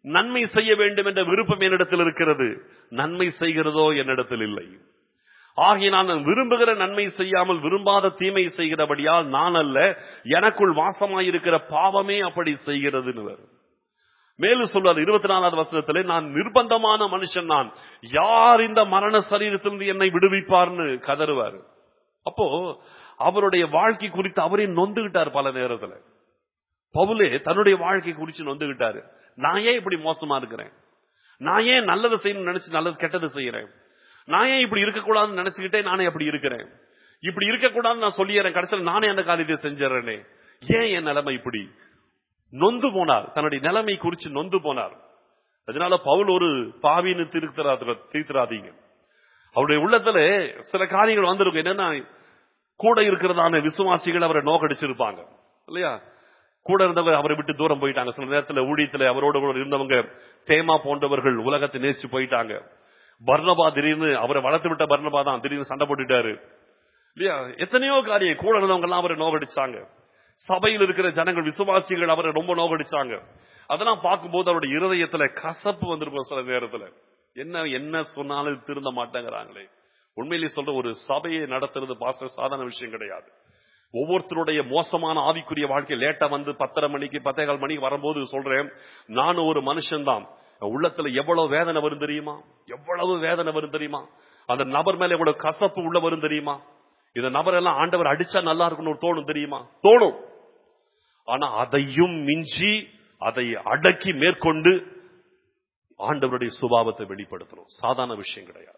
நன்மை செய்ய வேண்டும் என்ற விருப்பம் என்னிடத்தில் இருக்கிறது நன்மை செய்கிறதோ என்னிடத்தில் இல்லை ஆகிய நான் விரும்புகிற நன்மை செய்யாமல் விரும்பாத தீமை செய்கிறபடியால் நான் அல்ல எனக்குள் வாசமாயிருக்கிற பாவமே அப்படி செய்கிறதுன்னு வரும். மேலும் சொல்வார் இருபத்தி நாலாவது வசனத்திலே நான் நிர்பந்தமான மனுஷன் நான் யார் இந்த மரண சரீரத்திலிருந்து என்னை விடுவிப்பார்னு கதறுவார் அப்போ அவருடைய வாழ்க்கை குறித்து அவரே நொந்துகிட்டார் பல நேரத்துல பவுலே தன்னுடைய வாழ்க்கை குறித்து நொந்துகிட்டாரு நான் ஏன் இப்படி மோசமா இருக்கிறேன் நான் ஏன் நல்லதை செய்யணும்னு நினைச்சு நல்லது கெட்டது செய்யறேன் நான் ஏன் இப்படி இருக்கக்கூடாதுன்னு நினைச்சுக்கிட்டே நானே அப்படி இருக்கிறேன் இப்படி இருக்கக்கூடாதுன்னு நான் சொல்லிடுறேன் கடைசியில் நானே அந்த காரியத்தை செஞ்சிடறேனே ஏன் என் நிலைமை இப்படி நொந்து போனார் தன்னுடைய நிலைமை குறித்து நொந்து போனார் அதனால பவுல் ஒரு பாவின்னு திருத்தரா தீர்த்தராதீங்க அவருடைய உள்ளத்துல சில காரியங்கள் வந்திருக்கும் என்னன்னா கூட இருக்கிறதான விசுவாசிகள் அவரை நோக்கடிச்சிருப்பாங்க இல்லையா கூட இருந்தவங்க அவரை விட்டு தூரம் போயிட்டாங்க சில நேரத்துல ஊழியத்துல அவரோட கூட இருந்தவங்க தேமா போன்றவர்கள் உலகத்தை நேசிச்சு போயிட்டாங்க பர்ணபா திடீர்னு அவரை வளர்த்து விட்ட பர்ணபா தான் திடீர்னு சண்டை போட்டுட்டாரு இல்லையா எத்தனையோ காரியம் கூட இருந்தவங்க எல்லாம் அவரை நோகடிச்சாங்க சபையில் இருக்கிற ஜனங்கள் விசுவாசிகள் அவரை ரொம்ப நோகடிச்சாங்க அதெல்லாம் பார்க்கும்போது அவருடைய இருதயத்துல கசப்பு வந்திருக்கும் சில நேரத்துல என்ன என்ன சொன்னாலும் திருந்த மாட்டேங்கிறாங்களே உண்மையிலேயே சொல்ற ஒரு சபையை நடத்துறது பாஸ்டர் சாதாரண விஷயம் கிடையாது ஒவ்வொருத்தருடைய மோசமான ஆவிக்குரிய வாழ்க்கை லேட்டா வந்து பத்தரை மணிக்கு பத்தே கால் மணிக்கு வரும்போது சொல்றேன் நானும் ஒரு மனுஷன்தான் உள்ளத்துல எவ்வளவு வேதனை வரும் தெரியுமா எவ்வளவு வேதனை வரும் தெரியுமா அந்த நபர் மேல எவ்வளவு கசப்பு உள்ள வரும் தெரியுமா இந்த நபர் எல்லாம் ஆண்டவர் அடிச்சா நல்லா இருக்கும்னு தோணும் தெரியுமா தோணும் ஆனா அதையும் மிஞ்சி அதை அடக்கி மேற்கொண்டு ஆண்டவருடைய சுபாவத்தை வெளிப்படுத்தணும் சாதாரண விஷயம் கிடையாது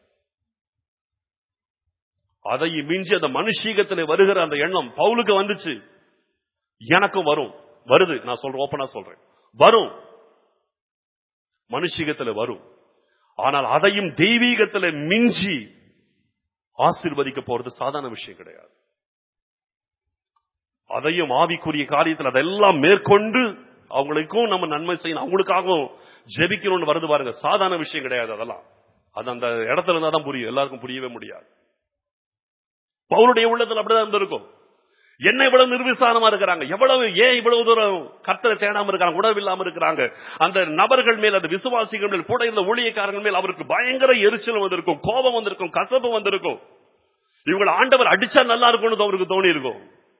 அதை மிஞ்சி அந்த மனுஷீகத்தில் வருகிற அந்த எண்ணம் பவுலுக்கு வந்துச்சு எனக்கும் வரும் வருது நான் சொல்றேன் ஓப்பனா சொல்றேன் வரும் மனுஷீகத்துல வரும் ஆனால் அதையும் தெய்வீகத்துல மிஞ்சி ஆசீர்வதிக்க போறது சாதாரண விஷயம் கிடையாது அதையும் ஆவிக்குரிய காரியத்தில் அதெல்லாம் மேற்கொண்டு அவங்களுக்கும் நம்ம நன்மை செய்யணும் அவங்களுக்காகவும் ஜெபிக்கணும்னு வருது பாருங்க சாதாரண விஷயம் கிடையாது அதெல்லாம் அது அந்த இடத்துல இருந்தா தான் புரியும் எல்லாருக்கும் புரியவே முடியாது பவுனுடைய உள்ளத்தில் அப்படிதான் இருந்திருக்கும் என்ன இவ்வளவு நிர்விசாரமா இருக்கிறாங்க எவ்வளவு ஏன் இவ்வளவு தூரம் கர்த்தரை தேடாம இருக்காங்க உணர்வு இல்லாம இருக்கிறாங்க அந்த நபர்கள் மேல் அந்த விசுவாசிகள் மேல் கூட இருந்த ஊழியக்காரர்கள் மேல் அவருக்கு பயங்கர எரிச்சல் வந்திருக்கும் கோபம் வந்திருக்கும் கசப்பு வந்திருக்கும் இவங்களை ஆண்டவர் அடிச்சா நல்லா இருக்கும்னு அவருக்கு தோணி இருக்கும்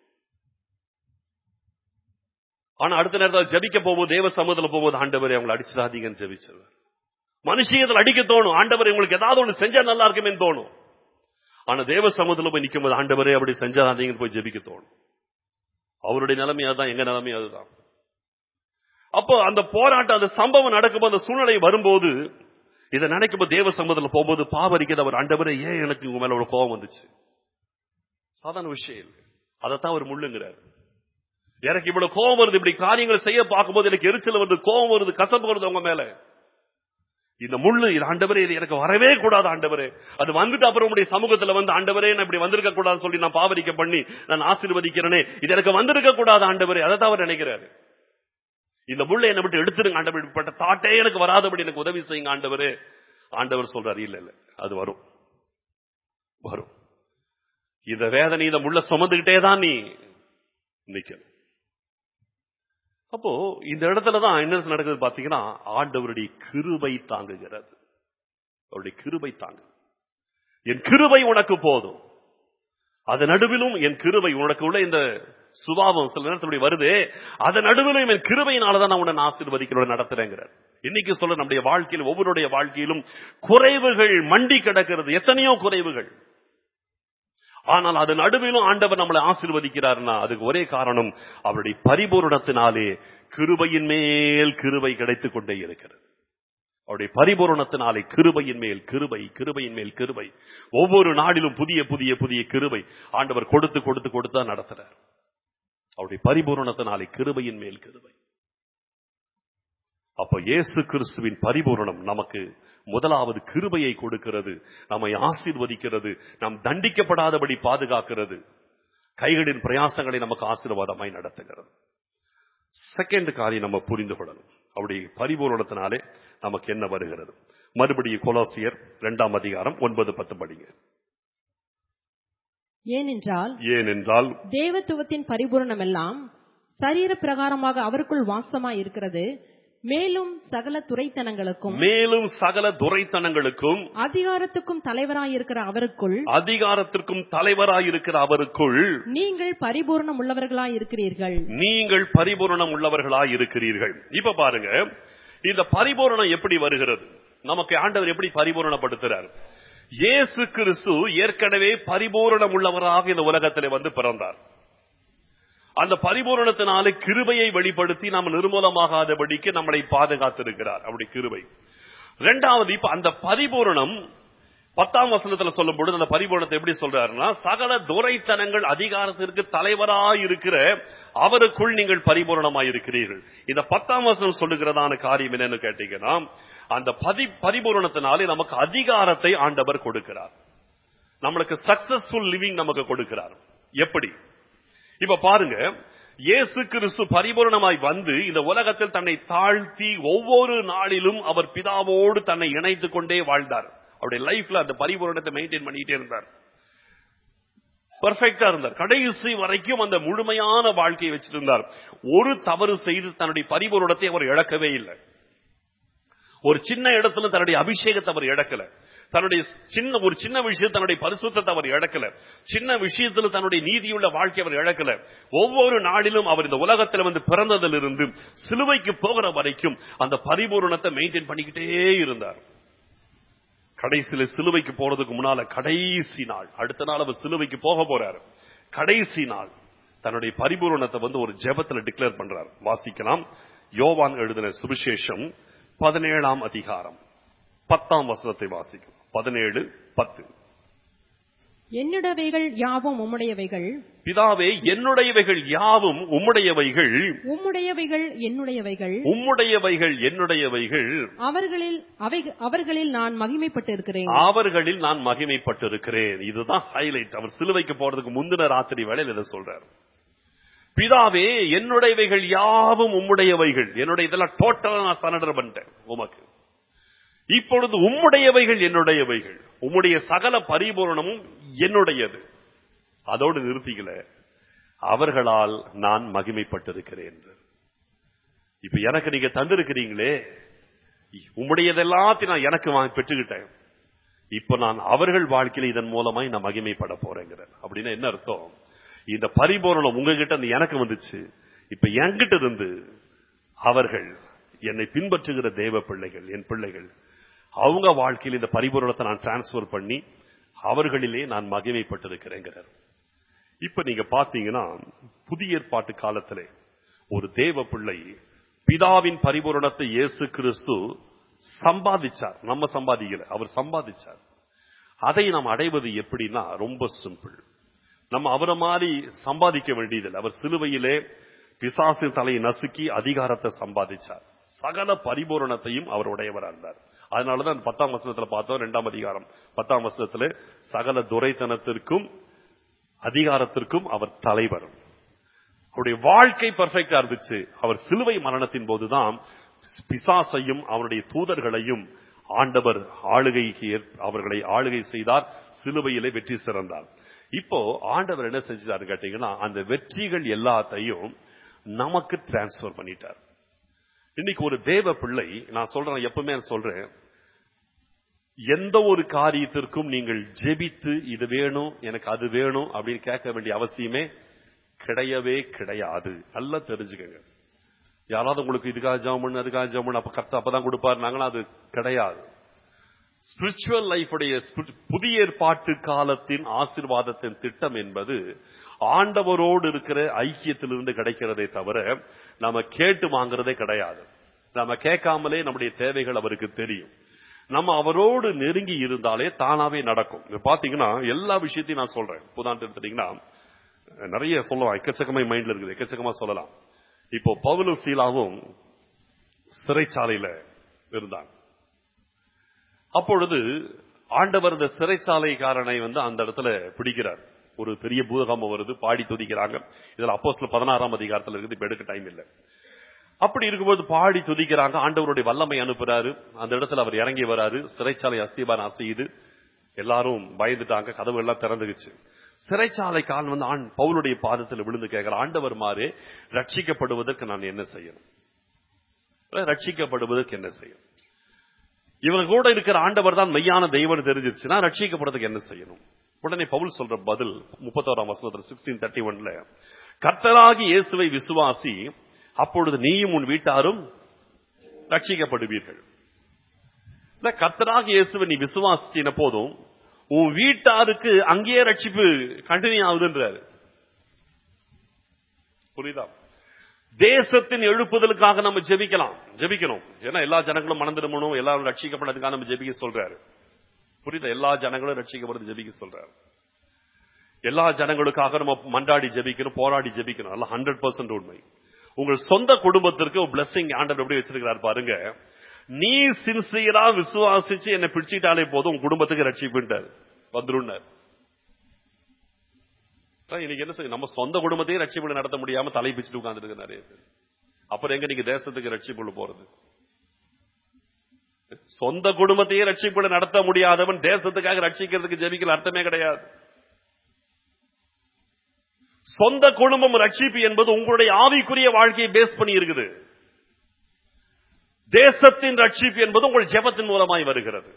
ஆனா அடுத்த நேரத்தில் ஜபிக்க போகும்போது தேவ சமூகத்தில் போகும்போது ஆண்டவரை அவங்களை அடிச்சிடாதீங்கன்னு ஜபிச்சிருவார் மனுஷியத்தில் அடிக்க தோணும் ஆண்டவர் உங்களுக்கு ஏதாவது ஒன்று செஞ்சா நல்லா இருக்குமே தோணும் ஆனா தேவ சமூகத்தில் போய் நிற்கும் போது ஆண்டவரே அப்படி செஞ்சாதீங்கன்னு போய் ஜெபிக்க தோணும் அவருடைய நிலைமை அதுதான் எங்க நிலைமை அதுதான் அப்போ அந்த போராட்டம் அந்த சம்பவம் நடக்கும்போது அந்த சூழ்நிலை வரும்போது இதை நினைக்கும் தேவ சம்பவத்தில் போகும்போது பாவரிக்கிறது அவர் ஆண்டவரே ஏன் எனக்கு உங்க மேல ஒரு கோபம் வந்துச்சு சாதாரண விஷயம் இல்லை அதைத்தான் அவர் முள்ளுங்கிறார் எனக்கு இவ்வளவு கோபம் வருது இப்படி காரியங்களை செய்ய பார்க்கும்போது எனக்கு எரிச்சல் வருது கோபம் வருது கசப்பு வருது உங்க மேல இந்த முள்ளு இது ஆண்டவரே இது எனக்கு வரவே கூடாது ஆண்டவரே அது வந்துட்டு அப்புறம் உடைய சமூகத்துல வந்து ஆண்டவரே நான் இப்படி வந்திருக்க கூடாதுன்னு சொல்லி நான் பாவரிக்க பண்ணி நான் ஆசீர்வதிக்கிறேனே இது எனக்கு வந்திருக்க கூடாது ஆண்டவரே அதை தான் அவர் நினைக்கிறாரு இந்த முள்ளை என்னை விட்டு எடுத்துருங்க ஆண்டவர் இப்படிப்பட்ட தாட்டே எனக்கு வராதபடி எனக்கு உதவி செய்யுங்க ஆண்டவரே ஆண்டவர் சொல்றாரு இல்ல இல்ல அது வரும் வரும் இந்த வேதனை இந்த முள்ள சுமந்துகிட்டே தான் நீ நிக்கணும் அப்போ இந்த இடத்துல தான் என்ன நடக்குது பாத்தீங்கன்னா ஆண்டவருடைய கிருபை தாங்குகிறது அவருடைய கிருபை தாங்கு என் கிருபை உனக்கு போதும் அது நடுவிலும் என் கிருபை உனக்கு உள்ள இந்த சுபாவம் சில நேரத்தில் வருது அதன் நடுவிலும் என் கிருபையினாலதான் நான் உன்னை ஆசீர்வதிக்கிறோட நடத்துறேங்கிறார் இன்னைக்கு சொல்ல நம்முடைய வாழ்க்கையில் ஒவ்வொருடைய வாழ்க்கையிலும் குறைவுகள் மண்டி கிடக்கிறது எத்தனையோ குறைவுகள் ஆனால் அது நடுவிலும் ஆண்டவர் நம்மளை ஆசீர்வதிக்கிறார்னா அதுக்கு ஒரே காரணம் அவருடைய பரிபூரணத்தினாலே கிருபையின் மேல் கிருபை கிடைத்துக் கொண்டே இருக்கிறது அவருடைய பரிபூரணத்தினாலே கிருபையின் மேல் கிருபை கிருபையின் மேல் கிருபை ஒவ்வொரு நாடிலும் புதிய புதிய புதிய கிருபை ஆண்டவர் கொடுத்து கொடுத்து கொடுத்தா நடத்துறார் அவருடைய பரிபூரணத்தினாலே கிருபையின் மேல் கிருபை அப்ப இயேசு கிறிஸ்துவின் பரிபூரணம் நமக்கு முதலாவது கிருபையை கொடுக்கிறது நம்மை ஆசீர்வதிக்கிறது நாம் தண்டிக்கப்படாதபடி பாதுகாக்கிறது கைகளின் பிரயாசங்களை நமக்கு ஆசீர்வாதமாய் நடத்துகிறது செகண்ட் காரியம் நம்ம புரிந்து கொள்ளணும் அவருடைய பரிபூரணத்தினாலே நமக்கு என்ன வருகிறது மறுபடியும் கொலோசியர் இரண்டாம் அதிகாரம் ஒன்பது பத்து படிங்க ஏனென்றால் ஏனென்றால் தேவத்துவத்தின் பரிபூரணம் எல்லாம் சரீர பிரகாரமாக அவருக்குள் வாசமாய் இருக்கிறது மேலும் சகல துரைத்தனங்களுக்கும் மேலும் சகல துரைத்தனங்களுக்கும் அதிகாரத்துக்கும் தலைவராயிருக்கிற அவருக்குள் அதிகாரத்திற்கும் தலைவராயிருக்கிற அவருக்குள் நீங்கள் பரிபூர்ணம் உள்ளவர்களாய் இருக்கிறீர்கள் நீங்கள் பரிபூரணம் உள்ளவர்களாய் இருக்கிறீர்கள் இப்ப பாருங்க இந்த பரிபூரணம் எப்படி வருகிறது நமக்கு ஆண்டவர் எப்படி பரிபூரணப்படுத்துறார் இயேசு கிறிஸ்து ஏற்கனவே பரிபூரணம் உள்ளவராக இந்த உலகத்திலே வந்து பிறந்தார் அந்த பரிபூரணத்தினாலே கிருபையை வெளிப்படுத்தி நாம் நிர்மூலமாகாதபடிக்கு நம்மளை பாதுகாத்திருக்கிறார் அப்படி கிருபை இரண்டாவது இப்ப அந்த பரிபூரணம் பத்தாம் வசனத்துல சொல்லும் பொழுது அந்த பரிபூரணத்தை எப்படி சொல்றாருன்னா சகல துரைத்தனங்கள் அதிகாரத்திற்கு தலைவராய் இருக்கிற அவருக்குள் நீங்கள் பரிபூரணமாய் இருக்கிறீர்கள் இந்த பத்தாம் வசனம் சொல்லுகிறதான காரியம் என்னன்னு கேட்டீங்கன்னா அந்த பதி பரிபூரணத்தினாலே நமக்கு அதிகாரத்தை ஆண்டவர் கொடுக்கிறார் நம்மளுக்கு சக்சஸ்ஃபுல் லிவிங் நமக்கு கொடுக்கிறார் எப்படி இப்ப பாருங்க இயேசு கிறிஸ்து பரிபூரணமாய் வந்து இந்த உலகத்தில் தன்னை தாழ்த்தி ஒவ்வொரு நாளிலும் அவர் பிதாவோடு தன்னை இணைத்துக் கொண்டே வாழ்ந்தார் அவருடைய லைஃப்ல அந்த பரிபூரணத்தை மெயின்டைன் பண்ணிட்டே இருந்தார் பர்ஃபெக்டா இருந்தார் கடைசி வரைக்கும் அந்த முழுமையான வாழ்க்கையை வச்சிருந்தார் ஒரு தவறு செய்து தன்னுடைய பரிபூரணத்தை அவர் இழக்கவே இல்லை ஒரு சின்ன இடத்துல தன்னுடைய அபிஷேகத்தை அவர் இழக்கல தன்னுடைய சின்ன ஒரு சின்ன விஷயம் தன்னுடைய பரிசுத்தத்தை அவர் இழக்கல சின்ன விஷயத்துல தன்னுடைய நீதியுள்ள வாழ்க்கை அவர் இழக்கல ஒவ்வொரு நாளிலும் அவர் இந்த உலகத்துல வந்து பிறந்ததிலிருந்து சிலுவைக்கு போகிற வரைக்கும் அந்த பரிபூரணத்தை மெயின்டைன் பண்ணிக்கிட்டே இருந்தார் கடைசியில சிலுவைக்கு போறதுக்கு முன்னால கடைசி நாள் அடுத்த நாள் அவர் சிலுவைக்கு போக போறாரு கடைசி நாள் தன்னுடைய பரிபூரணத்தை வந்து ஒரு ஜெபத்துல டிக்ளேர் பண்றார் வாசிக்கலாம் யோவான் எழுதின சுவிசேஷம் பதினேழாம் அதிகாரம் பத்தாம் வசனத்தை வாசிக்கும் பதினேழு பத்து என்னுடையவைகள் யாவும் உம்முடையவைகள் பிதாவே என்னுடையவைகள் யாவும் உம்முடையவைகள் உம்முடையவைகள் என்னுடையவைகள் உம்முடையவைகள் என்னுடையவைகள் அவர்களில் அவை அவர்களில் நான் மகிமைப்பட்டிருக்கிறேன் அவர்களில் நான் மகிமைப்பட்டிருக்கிறேன் இதுதான் ஹைலைட் அவர் சிலுவைக்கு போறதுக்கு முந்தின ராத்திரி வேளையில் இதை சொல்றார் பிதாவே என்னுடையவைகள் யாவும் உம்முடையவைகள் என்னுடைய இதெல்லாம் டோட்டலா நான் சரண்டர் பண்ணிட்டேன் உமக்கு இப்பொழுது உம்முடையவைகள் என்னுடையவைகள் உம்முடைய சகல பரிபூரணமும் என்னுடையது அதோடு நிறுத்திக்கல அவர்களால் நான் மகிமைப்பட்டிருக்கிறேன் இப்ப எனக்கு நீங்க தந்திருக்கிறீங்களே உம்முடையதெல்லாத்தையும் நான் எனக்கு வாங்கி பெற்றுக்கிட்டேன் இப்ப நான் அவர்கள் வாழ்க்கையில இதன் மூலமாய் நான் மகிமைப்பட போறேங்கிறேன் அப்படின்னா என்ன அர்த்தம் இந்த பரிபூரணம் உங்ககிட்ட இருந்து எனக்கு வந்துச்சு இப்ப என்கிட்ட இருந்து அவர்கள் என்னை பின்பற்றுகிற தேவ பிள்ளைகள் என் பிள்ளைகள் அவங்க வாழ்க்கையில் இந்த பரிபூரணத்தை நான் டிரான்ஸ்பர் பண்ணி அவர்களிலே நான் மகிமைப்பட்டிருக்கிறேங்கிறார் இப்ப நீங்க பாத்தீங்கன்னா புதிய ஏற்பாட்டு காலத்திலே ஒரு தேவ பிள்ளை பிதாவின் பரிபூரணத்தை இயேசு கிறிஸ்து சம்பாதிச்சார் நம்ம சம்பாதிக்கல அவர் சம்பாதிச்சார் அதை நாம் அடைவது எப்படின்னா ரொம்ப சிம்பிள் நம்ம அவரை மாதிரி சம்பாதிக்க வேண்டியதில்லை அவர் சிலுவையிலே பிசாசின் தலையை நசுக்கி அதிகாரத்தை சம்பாதிச்சார் சகல பரிபூரணத்தையும் அவர் உடையவராக இருந்தார் அதனாலதான் பத்தாம் வசனத்துல பார்த்தோம் இரண்டாம் அதிகாரம் பத்தாம் வசனத்துல சகல துரைத்தனத்திற்கும் அதிகாரத்திற்கும் அவர் தலைவர் அவருடைய வாழ்க்கை பர்ஃபெக்டா இருந்துச்சு அவர் சிலுவை மரணத்தின் போதுதான் பிசாசையும் அவருடைய தூதர்களையும் ஆண்டவர் ஆளுகைக்கு ஏற்- அவர்களை ஆளுகை செய்தார் சிலுவையிலே வெற்றி சிறந்தார் இப்போ ஆண்டவர் என்ன செஞ்சாரு கேட்டீங்கன்னா அந்த வெற்றிகள் எல்லாத்தையும் நமக்கு டிரான்ஸ்பர் பண்ணிட்டார் இன்னைக்கு ஒரு தேவ பிள்ளை நான் சொல்றேன் எப்பவுமே சொல்றேன் எந்த ஒரு காரியத்திற்கும் நீங்கள் ஜெபித்து இது வேணும் எனக்கு அது வேணும் அப்படின்னு கேட்க வேண்டிய அவசியமே கிடையவே கிடையாது நல்லா தெரிஞ்சுக்கங்க யாராவது உங்களுக்கு இதுக்காக ஜாமன் அதுக்காக ஜாமன் அப்ப கரெக்டா அப்பதான் கொடுப்பாரு நாங்களும் அது கிடையாது ஸ்பிரிச்சுவல் லைஃபுடைய புதிய ஏற்பாட்டு காலத்தின் ஆசீர்வாதத்தின் திட்டம் என்பது ஆண்டவரோடு இருக்கிற ஐக்கியத்திலிருந்து கிடைக்கிறதே தவிர நாம கேட்டு வாங்குறதே கிடையாது நாம கேட்காமலே நம்முடைய தேவைகள் அவருக்கு தெரியும் நம்ம அவரோடு நெருங்கி இருந்தாலே தானாவே நடக்கும் இப்ப பாத்தீங்கன்னா எல்லா விஷயத்தையும் நான் சொல்றேன் உதாரணத்துக்கு எடுத்துட்டீங்கன்னா நிறைய சொல்லலாம் எக்கச்சக்கமா மைண்ட்ல இருக்குது எக்கச்சக்கமா சொல்லலாம் இப்போ பவுலும் சீலாவும் சிறைச்சாலையில இருந்தாங்க அப்பொழுது ஆண்டவர் இந்த சிறைச்சாலைக்காரனை வந்து அந்த இடத்துல பிடிக்கிறார் ஒரு பெரிய பூதகம்பம் வருது பாடி துதிக்கிறாங்க இதுல அப்போஸ்ல பதினாறாம் அதிகாரத்துல இருக்குது இப்ப எடுக்க டைம் இல்லை அப்படி இருக்கும்போது பாடி துதிக்கிறாங்க ஆண்டவருடைய வல்லமை அனுப்புறாரு அந்த இடத்துல அவர் இறங்கி வராரு சிறைச்சாலை அஸ்திபாரம் அசையுது எல்லாரும் பயந்துட்டாங்க கதவு எல்லாம் திறந்துக்குச்சு சிறைச்சாலை கால் வந்து ஆண் பவுலுடைய பாதத்தில் விழுந்து கேட்கிற ஆண்டவர் மாறு ரட்சிக்கப்படுவதற்கு நான் என்ன செய்யணும் ரட்சிக்கப்படுவதற்கு என்ன செய்யும் இவங்க கூட இருக்கிற ஆண்டவர் தான் மெய்யான தெய்வம் தெரிஞ்சிருச்சுன்னா ரட்சிக்கப்படுறதுக்கு என்ன செய்யணும் உடனே பவுல் சொல்ற பதில் முப்பத்தோராம் வசனத்துல சிக்ஸ்டீன் தேர்ட்டி ஒன்ல கர்த்தராகி இயேசுவை விசுவாசி அப்பொழுது நீயும் உன் வீட்டாரும் ரட்சிக்கப்படுவீர்கள் இல்ல கர்த்தராகி இயேசுவை நீ விசுவாசிச்சின போதும் உன் வீட்டாருக்கு அங்கேயே ரட்சிப்பு கண்டினியூ ஆகுதுன்றாரு புரியுதா தேசத்தின் எழுப்புதலுக்காக நம்ம ஜெபிக்கலாம் ஜெபிக்கணும் ஏன்னா எல்லா ஜனங்களும் மனம் திரும்பணும் எல்லாரும் ரட்சிக்கப்பட்டதுக்காக நம்ம ஜெபிக்க சொல்றாரு புரியுதா எல்லா ஜனங்களும் ரட்சிக்கப்படுறது ஜெபிக்க சொல்றாரு எல்லா ஜனங்களுக்காக நம்ம மண்டாடி ஜெபிக்கணும் போராடி ஜெபிக்கணும் அதெல்லாம் ஹண்ட்ரட் பர்சன்ட் உண்மை உங்கள் சொந்த குடும்பத்திற்கு ஒரு பிளஸிங் ஆண்டவர் எப்படி வச்சிருக்கிறார் பாருங்க நீ சின்சியரா விசுவாசிச்சு என்னை பிடிச்சிட்டாலே போதும் உன் குடும்பத்துக்கு ரட்சிப்புட்டார் வந்துருன்னார் அதான் இன்னைக்கு என்ன செய்யும் நம்ம சொந்த குடும்பத்தையும் ரட்சிப்பு நடத்த முடியாம தலை பிச்சுட்டு உட்கார்ந்துருக்கு நிறைய பேர் அப்புறம் எங்க நீங்க தேசத்துக்கு ரட்சிப்பு போறது சொந்த குடும்பத்தையே ரட்சிப்பு நடத்த முடியாதவன் தேசத்துக்காக ரட்சிக்கிறதுக்கு ஜெபிக்கல அர்த்தமே கிடையாது சொந்த குடும்பம் ரட்சிப்பு என்பது உங்களுடைய ஆவிக்குரிய வாழ்க்கையை பேஸ் பண்ணி இருக்குது தேசத்தின் ரட்சிப்பு என்பது உங்கள் ஜெபத்தின் மூலமாய் வருகிறது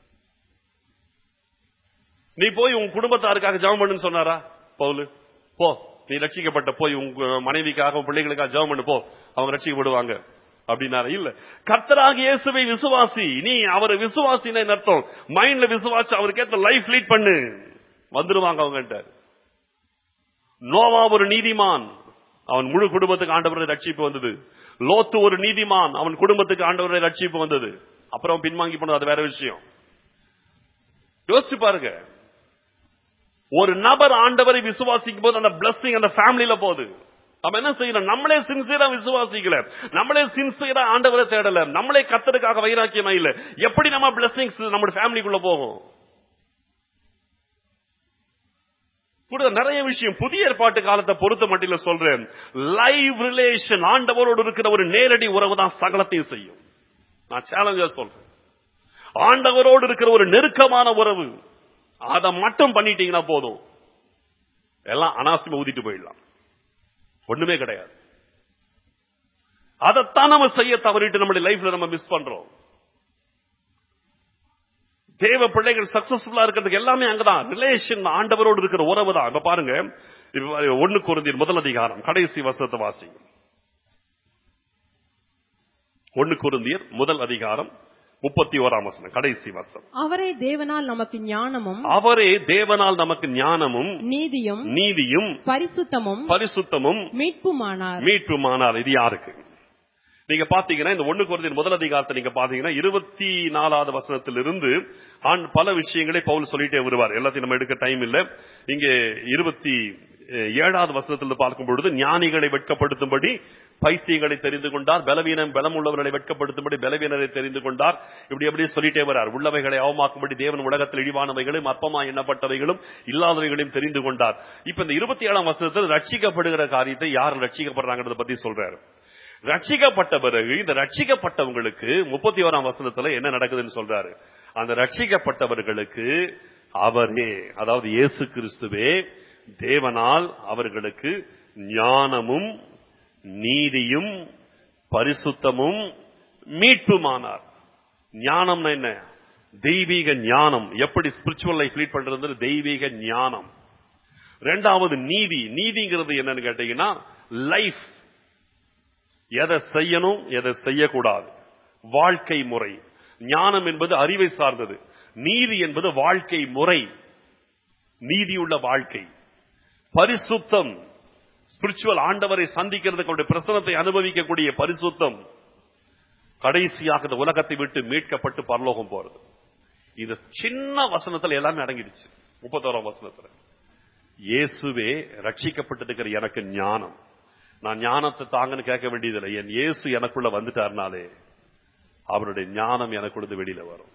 நீ போய் உன் குடும்பத்தாருக்காக ஜெபம் பண்ணுன்னு சொன்னாரா பவுலு போ நீ ரட்சிக்கப்பட்ட போய் உங்க மனைவிக்காக உன் பிள்ளைகளுக்காக ஜெபம் பண்ணு போ அவங்க ரட்சிக்கப்படுவாங்க அப்படின்னாரு இல்ல கர்த்தராக இயேசுவை விசுவாசி நீ அவரை விசுவாசின அர்த்தம் மைண்ட்ல விசுவாசி அவருக்கு ஏத்த லைஃப் லீட் பண்ணு வந்துருவாங்க அவங்க நோவா ஒரு நீதிமான் அவன் முழு குடும்பத்துக்கு ஆண்டவரை ரட்சிப்பு வந்தது லோத்து ஒரு நீதிமான் அவன் குடும்பத்துக்கு ஆண்டவரை ரட்சிப்பு வந்தது அப்புறம் பின்வாங்கி போனது அது வேற விஷயம் யோசிச்சு பாருங்க ஒரு நபர் ஆண்டவரை விசுவாசிக்கும் போது அந்த பிளஸிங் அந்த ஃபேமிலியில போகுது நம்ம என்ன செய்யணும் நம்மளே சின்சியரா விசுவாசிக்கல நம்மளே சின்சியரா ஆண்டவரை தேடல நம்மளே கத்தருக்காக வைராக்கியமா இல்ல எப்படி நம்ம பிளஸிங்ஸ் நம்ம ஃபேமிலிக்குள்ள போகும் கூட நிறைய விஷயம் புதிய ஏற்பாட்டு காலத்தை பொறுத்த மட்டில சொல்றேன் லைவ் ரிலேஷன் ஆண்டவரோடு இருக்கிற ஒரு நேரடி உறவு தான் சகலத்தையும் செய்யும் நான் சேலஞ்சா சொல்றேன் ஆண்டவரோடு இருக்கிற ஒரு நெருக்கமான உறவு அதை மட்டும் பண்ணிட்டீங்கன்னா போதும் எல்லாம் அனாவசியமா ஊதிட்டு போயிடலாம் ஒண்ணுமே கிடையாது அதைத்தான் நம்ம செய்ய தவறிட்டு நம்முடைய லைஃப்ல நம்ம மிஸ் பண்றோம் தேவ பிள்ளைகள் சக்சஸ்ஃபுல்லா இருக்கிறதுக்கு எல்லாமே அங்கதான் ரிலேஷன் ஆண்டவரோடு இருக்கிற உறவு தான் இப்ப பாருங்க இப்ப ஒண்ணு குருந்தியர் முதல் அதிகாரம் கடைசி வசனத்தை வாசி ஒண்ணு குருந்தியர் முதல் அதிகாரம் முப்பத்தி ஓராம் வசனம் கடைசி வசனம் அவரே தேவனால் நமக்கு ஞானமும் அவரே தேவனால் நமக்கு ஞானமும் நீதியும் நீதியும் பரிசுத்தமும் பரிசுத்தமும் மீட்புமானார் மீட்புமானார் இது யாருக்கு நீங்க பாத்தீங்கன்னா இந்த ஒண்ணு குறைந்த முதல் அதிகாரத்தை நீங்க பாத்தீங்கன்னா இருபத்தி நாலாவது வசனத்திலிருந்து ஆண் பல விஷயங்களை பவுல் சொல்லிட்டே வருவார் எல்லாத்தையும் நம்ம எடுக்க டைம் இல்ல இங்கே இருபத்தி ஏழாவது வசனத்தில் பார்க்கும் பொழுது ஞானிகளை வெட்கப்படுத்தும்படி பைத்தியங்களை தெரிந்து கொண்டார் பலவீனம் பலம் உள்ளவர்களை வெட்கப்படுத்தும்படி பலவீனரை தெரிந்து கொண்டார் இப்படி அப்படியே சொல்லிட்டே வரார் உள்ளவைகளை அவமாக்கும்படி தேவன் உலகத்தில் இழிவானவைகளும் அற்பமா எண்ணப்பட்டவைகளும் இல்லாதவைகளையும் தெரிந்து கொண்டார் இப்ப இந்த இருபத்தி ஏழாம் வசனத்தில் ரட்சிக்கப்படுகிற காரியத்தை யார் ரட்சிக்கப்படுறாங்கிறத பத்தி சொல்றாரு ரட்சிக்கப்பட்ட பிறகு இந்த ரட்சிக்கப்பட்டவங்களுக்கு முப்பத்தி ஓராம் வசனத்துல என்ன நடக்குதுன்னு சொல்றாரு அந்த ரட்சிக்கப்பட்டவர்களுக்கு அவரே அதாவது இயேசு கிறிஸ்துவே தேவனால் அவர்களுக்கு ஞானமும் நீதியும் பரிசுத்தமும் மீட்புமானார் ஞானம்னா என்ன தெய்வீக ஞானம் எப்படி ஸ்பிரிச்சுவல் லைஃப் லீட் பண்றது தெய்வீக ஞானம் ரெண்டாவது நீதி நீதிங்கிறது என்னன்னு கேட்டீங்கன்னா லைஃப் எதை செய்யணும் எதை செய்யக்கூடாது வாழ்க்கை முறை ஞானம் என்பது அறிவை சார்ந்தது நீதி என்பது வாழ்க்கை முறை நீதியுள்ள வாழ்க்கை பரிசுத்தம் ஸ்பிரிச்சுவல் ஆண்டவரை சந்திக்கிறதுக்கு அவருடைய பிரசனத்தை அனுபவிக்கக்கூடிய பரிசுத்தம் கடைசியாக இந்த உலகத்தை விட்டு மீட்கப்பட்டு பரலோகம் போறது இது சின்ன வசனத்துல எல்லாமே அடங்கிடுச்சு முப்பத்தோராம் வசனத்துல இயேசுவே ரட்சிக்கப்பட்டிருக்கிற எனக்கு ஞானம் நான் ஞானத்தை தாங்கன்னு கேட்க வேண்டியதில்லை என் இயேசு எனக்குள்ள வந்துட்டார்னாலே அவருடைய ஞானம் எனக்குள்ளது வெளியில வரும்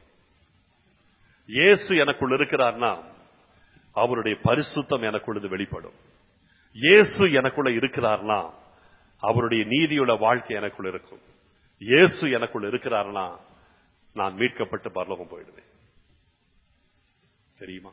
இயேசு எனக்குள்ள இருக்கிறார்னா அவருடைய பரிசுத்தம் எனக்குள்ளது வெளிப்படும் இயேசு எனக்குள்ள இருக்கிறார்னா அவருடைய நீதியுள்ள வாழ்க்கை எனக்குள்ள இருக்கும் இயேசு எனக்குள்ள இருக்கிறார்னா நான் மீட்கப்பட்டு பரலோகம் போயிடுவேன் தெரியுமா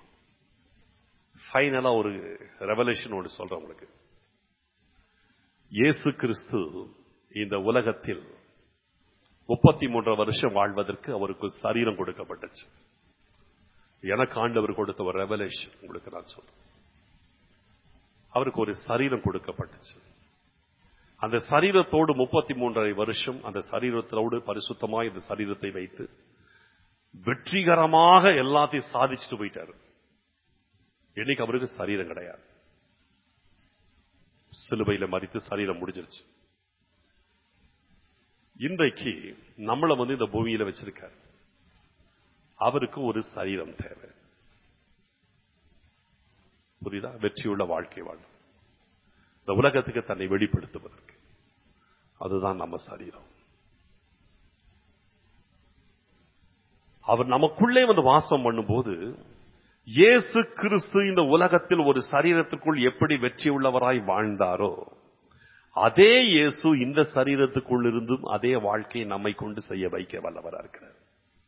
ஃபைனலா ஒரு ரெவலேஷன் ஒன்று சொல்றேன் உங்களுக்கு இயேசு கிறிஸ்து இந்த உலகத்தில் முப்பத்தி மூன்று வருஷம் வாழ்வதற்கு அவருக்கு சரீரம் கொடுக்கப்பட்டுச்சு எனக்கு ஆண்டவர் கொடுத்த ஒரு ரெவலேஷன் உங்களுக்கு நான் சொல்றேன் அவருக்கு ஒரு சரீரம் கொடுக்கப்பட்டுச்சு அந்த சரீரத்தோடு முப்பத்தி மூன்றரை வருஷம் அந்த சரீரத்தோடு பரிசுத்தமாய் இந்த சரீரத்தை வைத்து வெற்றிகரமாக எல்லாத்தையும் சாதிச்சுட்டு போயிட்டாரு இன்னைக்கு அவருக்கு சரீரம் கிடையாது சிலுவையில மறித்து சரீரம் முடிஞ்சிருச்சு இன்றைக்கு நம்மள வந்து இந்த பூமியில வச்சிருக்காரு அவருக்கு ஒரு சரீரம் தேவை புரியுதா வெற்றியுள்ள வாழ்க்கை வாழும் இந்த உலகத்துக்கு தன்னை வெளிப்படுத்துவதற்கு அதுதான் நம்ம சரீரம் அவர் நமக்குள்ளே வந்து வாசம் பண்ணும்போது இயேசு கிறிஸ்து இந்த உலகத்தில் ஒரு சரீரத்துக்குள் எப்படி வெற்றி உள்ளவராய் வாழ்ந்தாரோ அதே இயேசு இந்த சரீரத்துக்குள் இருந்தும் அதே வாழ்க்கையை நம்மை கொண்டு செய்ய வைக்க வல்லவரா இருக்கிறார்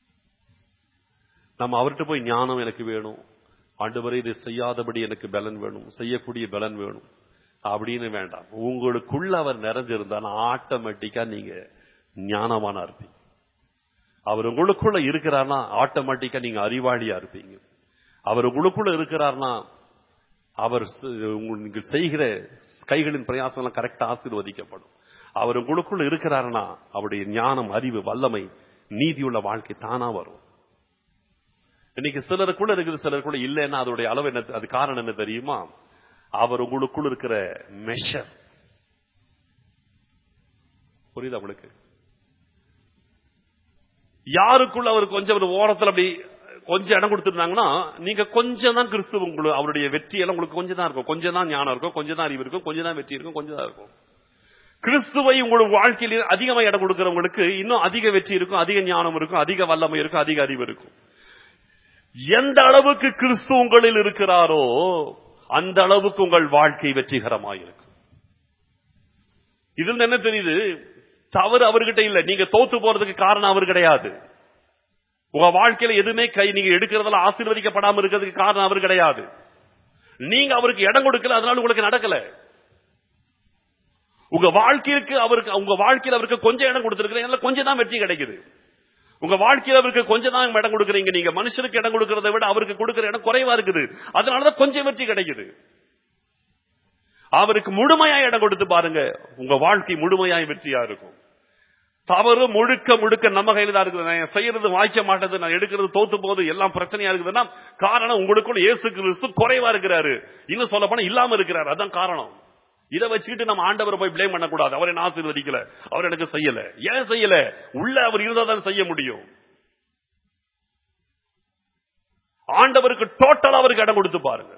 நம்ம அவர்கிட்ட போய் ஞானம் எனக்கு வேணும் ஆண்டவரை இதை செய்யாதபடி எனக்கு பலன் வேணும் செய்யக்கூடிய பலன் வேணும் அப்படின்னு வேண்டாம் உங்களுக்குள்ள அவர் நிறைஞ்சிருந்தா ஆட்டோமேட்டிக்கா நீங்க ஞானமான இருப்பீங்க அவர் உங்களுக்குள்ள இருக்கிறார்னா ஆட்டோமேட்டிக்கா நீங்க அறிவாளியா இருப்பீங்க அவர் உங்களுக்குள்ள இருக்கிறார்னா அவர் ச- உங்க- நீங்க செய்கிற கைகளின் பிரயாசம் எல்லாம் கரெக்டா ஆசீர்வதிக்கப்படும் அவர் உங்களுக்குள்ள இருக்கிறாருன்னா அவருடைய ஞானம் அறிவு வல்லமை நீதியுள்ள வாழ்க்கை தானா வரும் இன்னைக்கு சிலருக்குள்ள இருக்குது சிலருக்குள்ள இல்லைன்னா அதோடைய அளவு என்ன அது காரணம் என்ன தெரியுமா அவர் உங்களுக்குள்ள இருக்கிற மெஷர் புரியுதா உங்களுக்கு யாருக்குள்ள அவர் கொஞ்சம் ஒரு ஓரத்துல அப்படி கொஞ்சம் இடம் கொடுத்திருந்தாங்கன்னா நீங்க கொஞ்சம் தான் கிறிஸ்துவ உங்களுக்கு அவருடைய வெற்றி எல்லாம் உங்களுக்கு கொஞ்சம் தான் இருக்கும் கொஞ்சம் தான் ஞானம் இருக்கும் கொஞ்சம் தான் அறிவு இருக்கும் கொஞ்சம் தான் வெற்றி இருக்கும் கொஞ்சம் தான் இருக்கும் கிறிஸ்துவை உங்களுடைய வாழ்க்கையில் அதிகமா இடம் கொடுக்கிறவங்களுக்கு இன்னும் அதிக வெற்றி இருக்கும் அதிக ஞானம் இருக்கும் அதிக வல்லமை இருக்கும் அதிக அறிவு இருக்கும் எந்த அளவுக்கு கிறிஸ்து உங்களில் இருக்கிறாரோ அந்த அளவுக்கு உங்கள் வாழ்க்கை வெற்றிகரமாயிருக்கும் இதுல என்ன தெரியுது தவறு அவர்கிட்ட இல்ல நீங்க தோத்து போறதுக்கு காரணம் அவர் கிடையாது உங்க வாழ்க்கையில எதுவுமே கை நீங்க எடுக்கிறதுல ஆசீர்வதிக்கப்படாம இருக்கிறதுக்கு காரணம் அவர் கிடையாது நீங்க அவருக்கு இடம் கொடுக்கல அதனால உங்களுக்கு நடக்கல உங்க வாழ்க்கைக்கு அவருக்கு உங்க வாழ்க்கையில அவருக்கு கொஞ்சம் இடம் கொடுத்திருக்கிறீங்க கொஞ்சம் தான் வெற்றி கிடைக்குது உங்க வாழ்க்கையில அவருக்கு கொஞ்சம் தான் இடம் கொடுக்குறீங்க நீங்க மனுஷனுக்கு இடம் கொடுக்கறதை விட அவருக்கு கொடுக்கிற இடம் குறைவா இருக்குது அதனாலதான் கொஞ்சம் வெற்றி கிடைக்குது அவருக்கு முழுமையா இடம் கொடுத்து பாருங்க உங்க வாழ்க்கை முழுமையாய் வெற்றியா இருக்கும் தவறு முழுக்க முழுக்க நம்ம கையில தான் இருக்குது நான் செய்யறது வாய்க்க மாட்டது நான் எடுக்கிறது தோத்து போகுது எல்லாம் பிரச்சனையா இருக்குதுன்னா காரணம் உங்களுக்குள்ள இயேசு கிறிஸ்து குறைவா இருக்கிறாரு இன்னும் சொல்ல போனா இல்லாம இருக்கிறாரு அதான் காரணம் இதை வச்சுக்கிட்டு நம்ம ஆண்டவரை போய் பிளேம் பண்ணக்கூடாது அவர் என்ன ஆசீர்வதிக்கல அவர் எனக்கு செய்யல ஏன் செய்யல உள்ள அவர் இருந்தா தான் செய்ய முடியும் ஆண்டவருக்கு டோட்டல் அவருக்கு இடம் கொடுத்து பாருங்க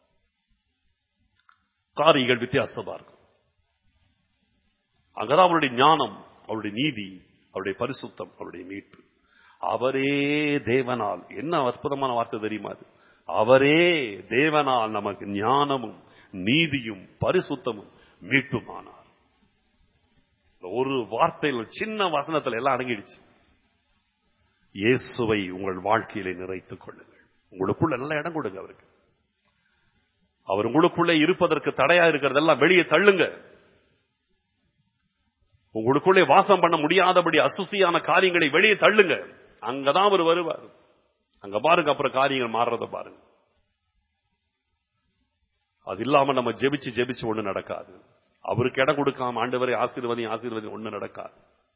காரியங்கள் வித்தியாசமா இருக்கும் அங்கதான் அவருடைய ஞானம் அவருடைய நீதி அவருடைய பரிசுத்தம் அவருடைய மீட்பு அவரே தேவனால் என்ன அற்புதமான வார்த்தை தெரியுமா அது அவரே தேவனால் நமக்கு ஞானமும் நீதியும் பரிசுத்தமும் மீட்புமானார் இந்த ஒரு வார்த்தையில் சின்ன வசனத்துல எல்லாம் அடங்கிடுச்சு இயேசுவை உங்கள் வாழ்க்கையிலே நிறைத்துக் கொள்ளுங்கள் உங்களுக்குள்ள நல்ல இடம் கொடுங்க அவருக்கு அவர் உங்களுக்குள்ளே இருப்பதற்கு தடையா இருக்கிறதெல்லாம் வெளியே தள்ளுங்க உங்களுக்குள்ளே வாசம் பண்ண முடியாதபடி அசுசியான காரியங்களை வெளியே தள்ளுங்க அங்கதான் அவர் வருவார் அங்க பாருங்க அப்புறம் காரியங்கள் மாறுறத பாருங்க அது இல்லாம நம்ம ஜெபிச்சு ஜெபிச்சு ஒண்ணு நடக்காது அவருக்கு இடம் கொடுக்காம ஆண்டவரை ஆசீர்வதி ஆசீர்வதி ஒண்ணு நடக்காது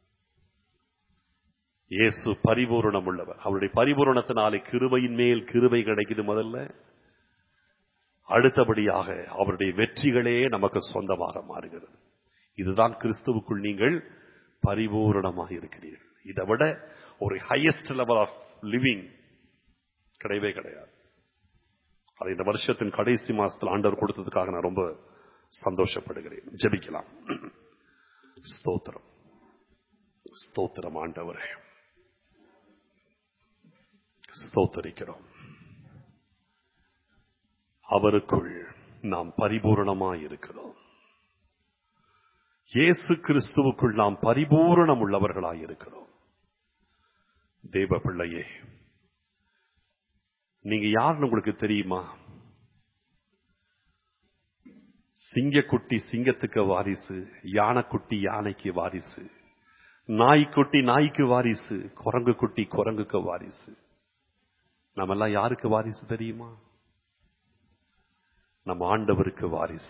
இயேசு பரிபூரணம் உள்ளவர் அவருடைய பரிபூரணத்தினாலே கிருபையின் மேல் கிருபை கிடைக்குது முதல்ல அடுத்தபடியாக அவருடைய வெற்றிகளே நமக்கு சொந்தமாக மாறுகிறது இதுதான் கிறிஸ்துவுக்குள் நீங்கள் பரிபூரணமாக இருக்கிறீர்கள் இதை விட ஒரு ஹையஸ்ட் லெவல் ஆஃப் லிவிங் கிடையவே கிடையாது அதை இந்த வருஷத்தின் கடைசி மாசத்தில் ஆண்டவர் கொடுத்ததுக்காக நான் ரொம்ப சந்தோஷப்படுகிறேன் ஜெபிக்கலாம் ஸ்தோத்திரம் ஸ்தோத்திரம் ஆண்டவரே ஸ்தோத்தரிக்கிறோம் அவருக்குள் நாம் பரிபூரணமாய் இருக்கிறோம் இயேசு கிறிஸ்துவுக்குள் நாம் பரிபூரணம் உள்ளவர்களாய் இருக்கிறோம் தேவ பிள்ளையே நீங்க யாருன்னு உங்களுக்கு தெரியுமா சிங்கக்குட்டி சிங்கத்துக்கு வாரிசு யானைக்குட்டி யானைக்கு வாரிசு நாய்க்குட்டி நாய்க்கு வாரிசு குரங்கு குட்டி குரங்குக்கு வாரிசு நம்ம எல்லாம் யாருக்கு வாரிசு தெரியுமா நம்ம ஆண்டவருக்கு வாரிசு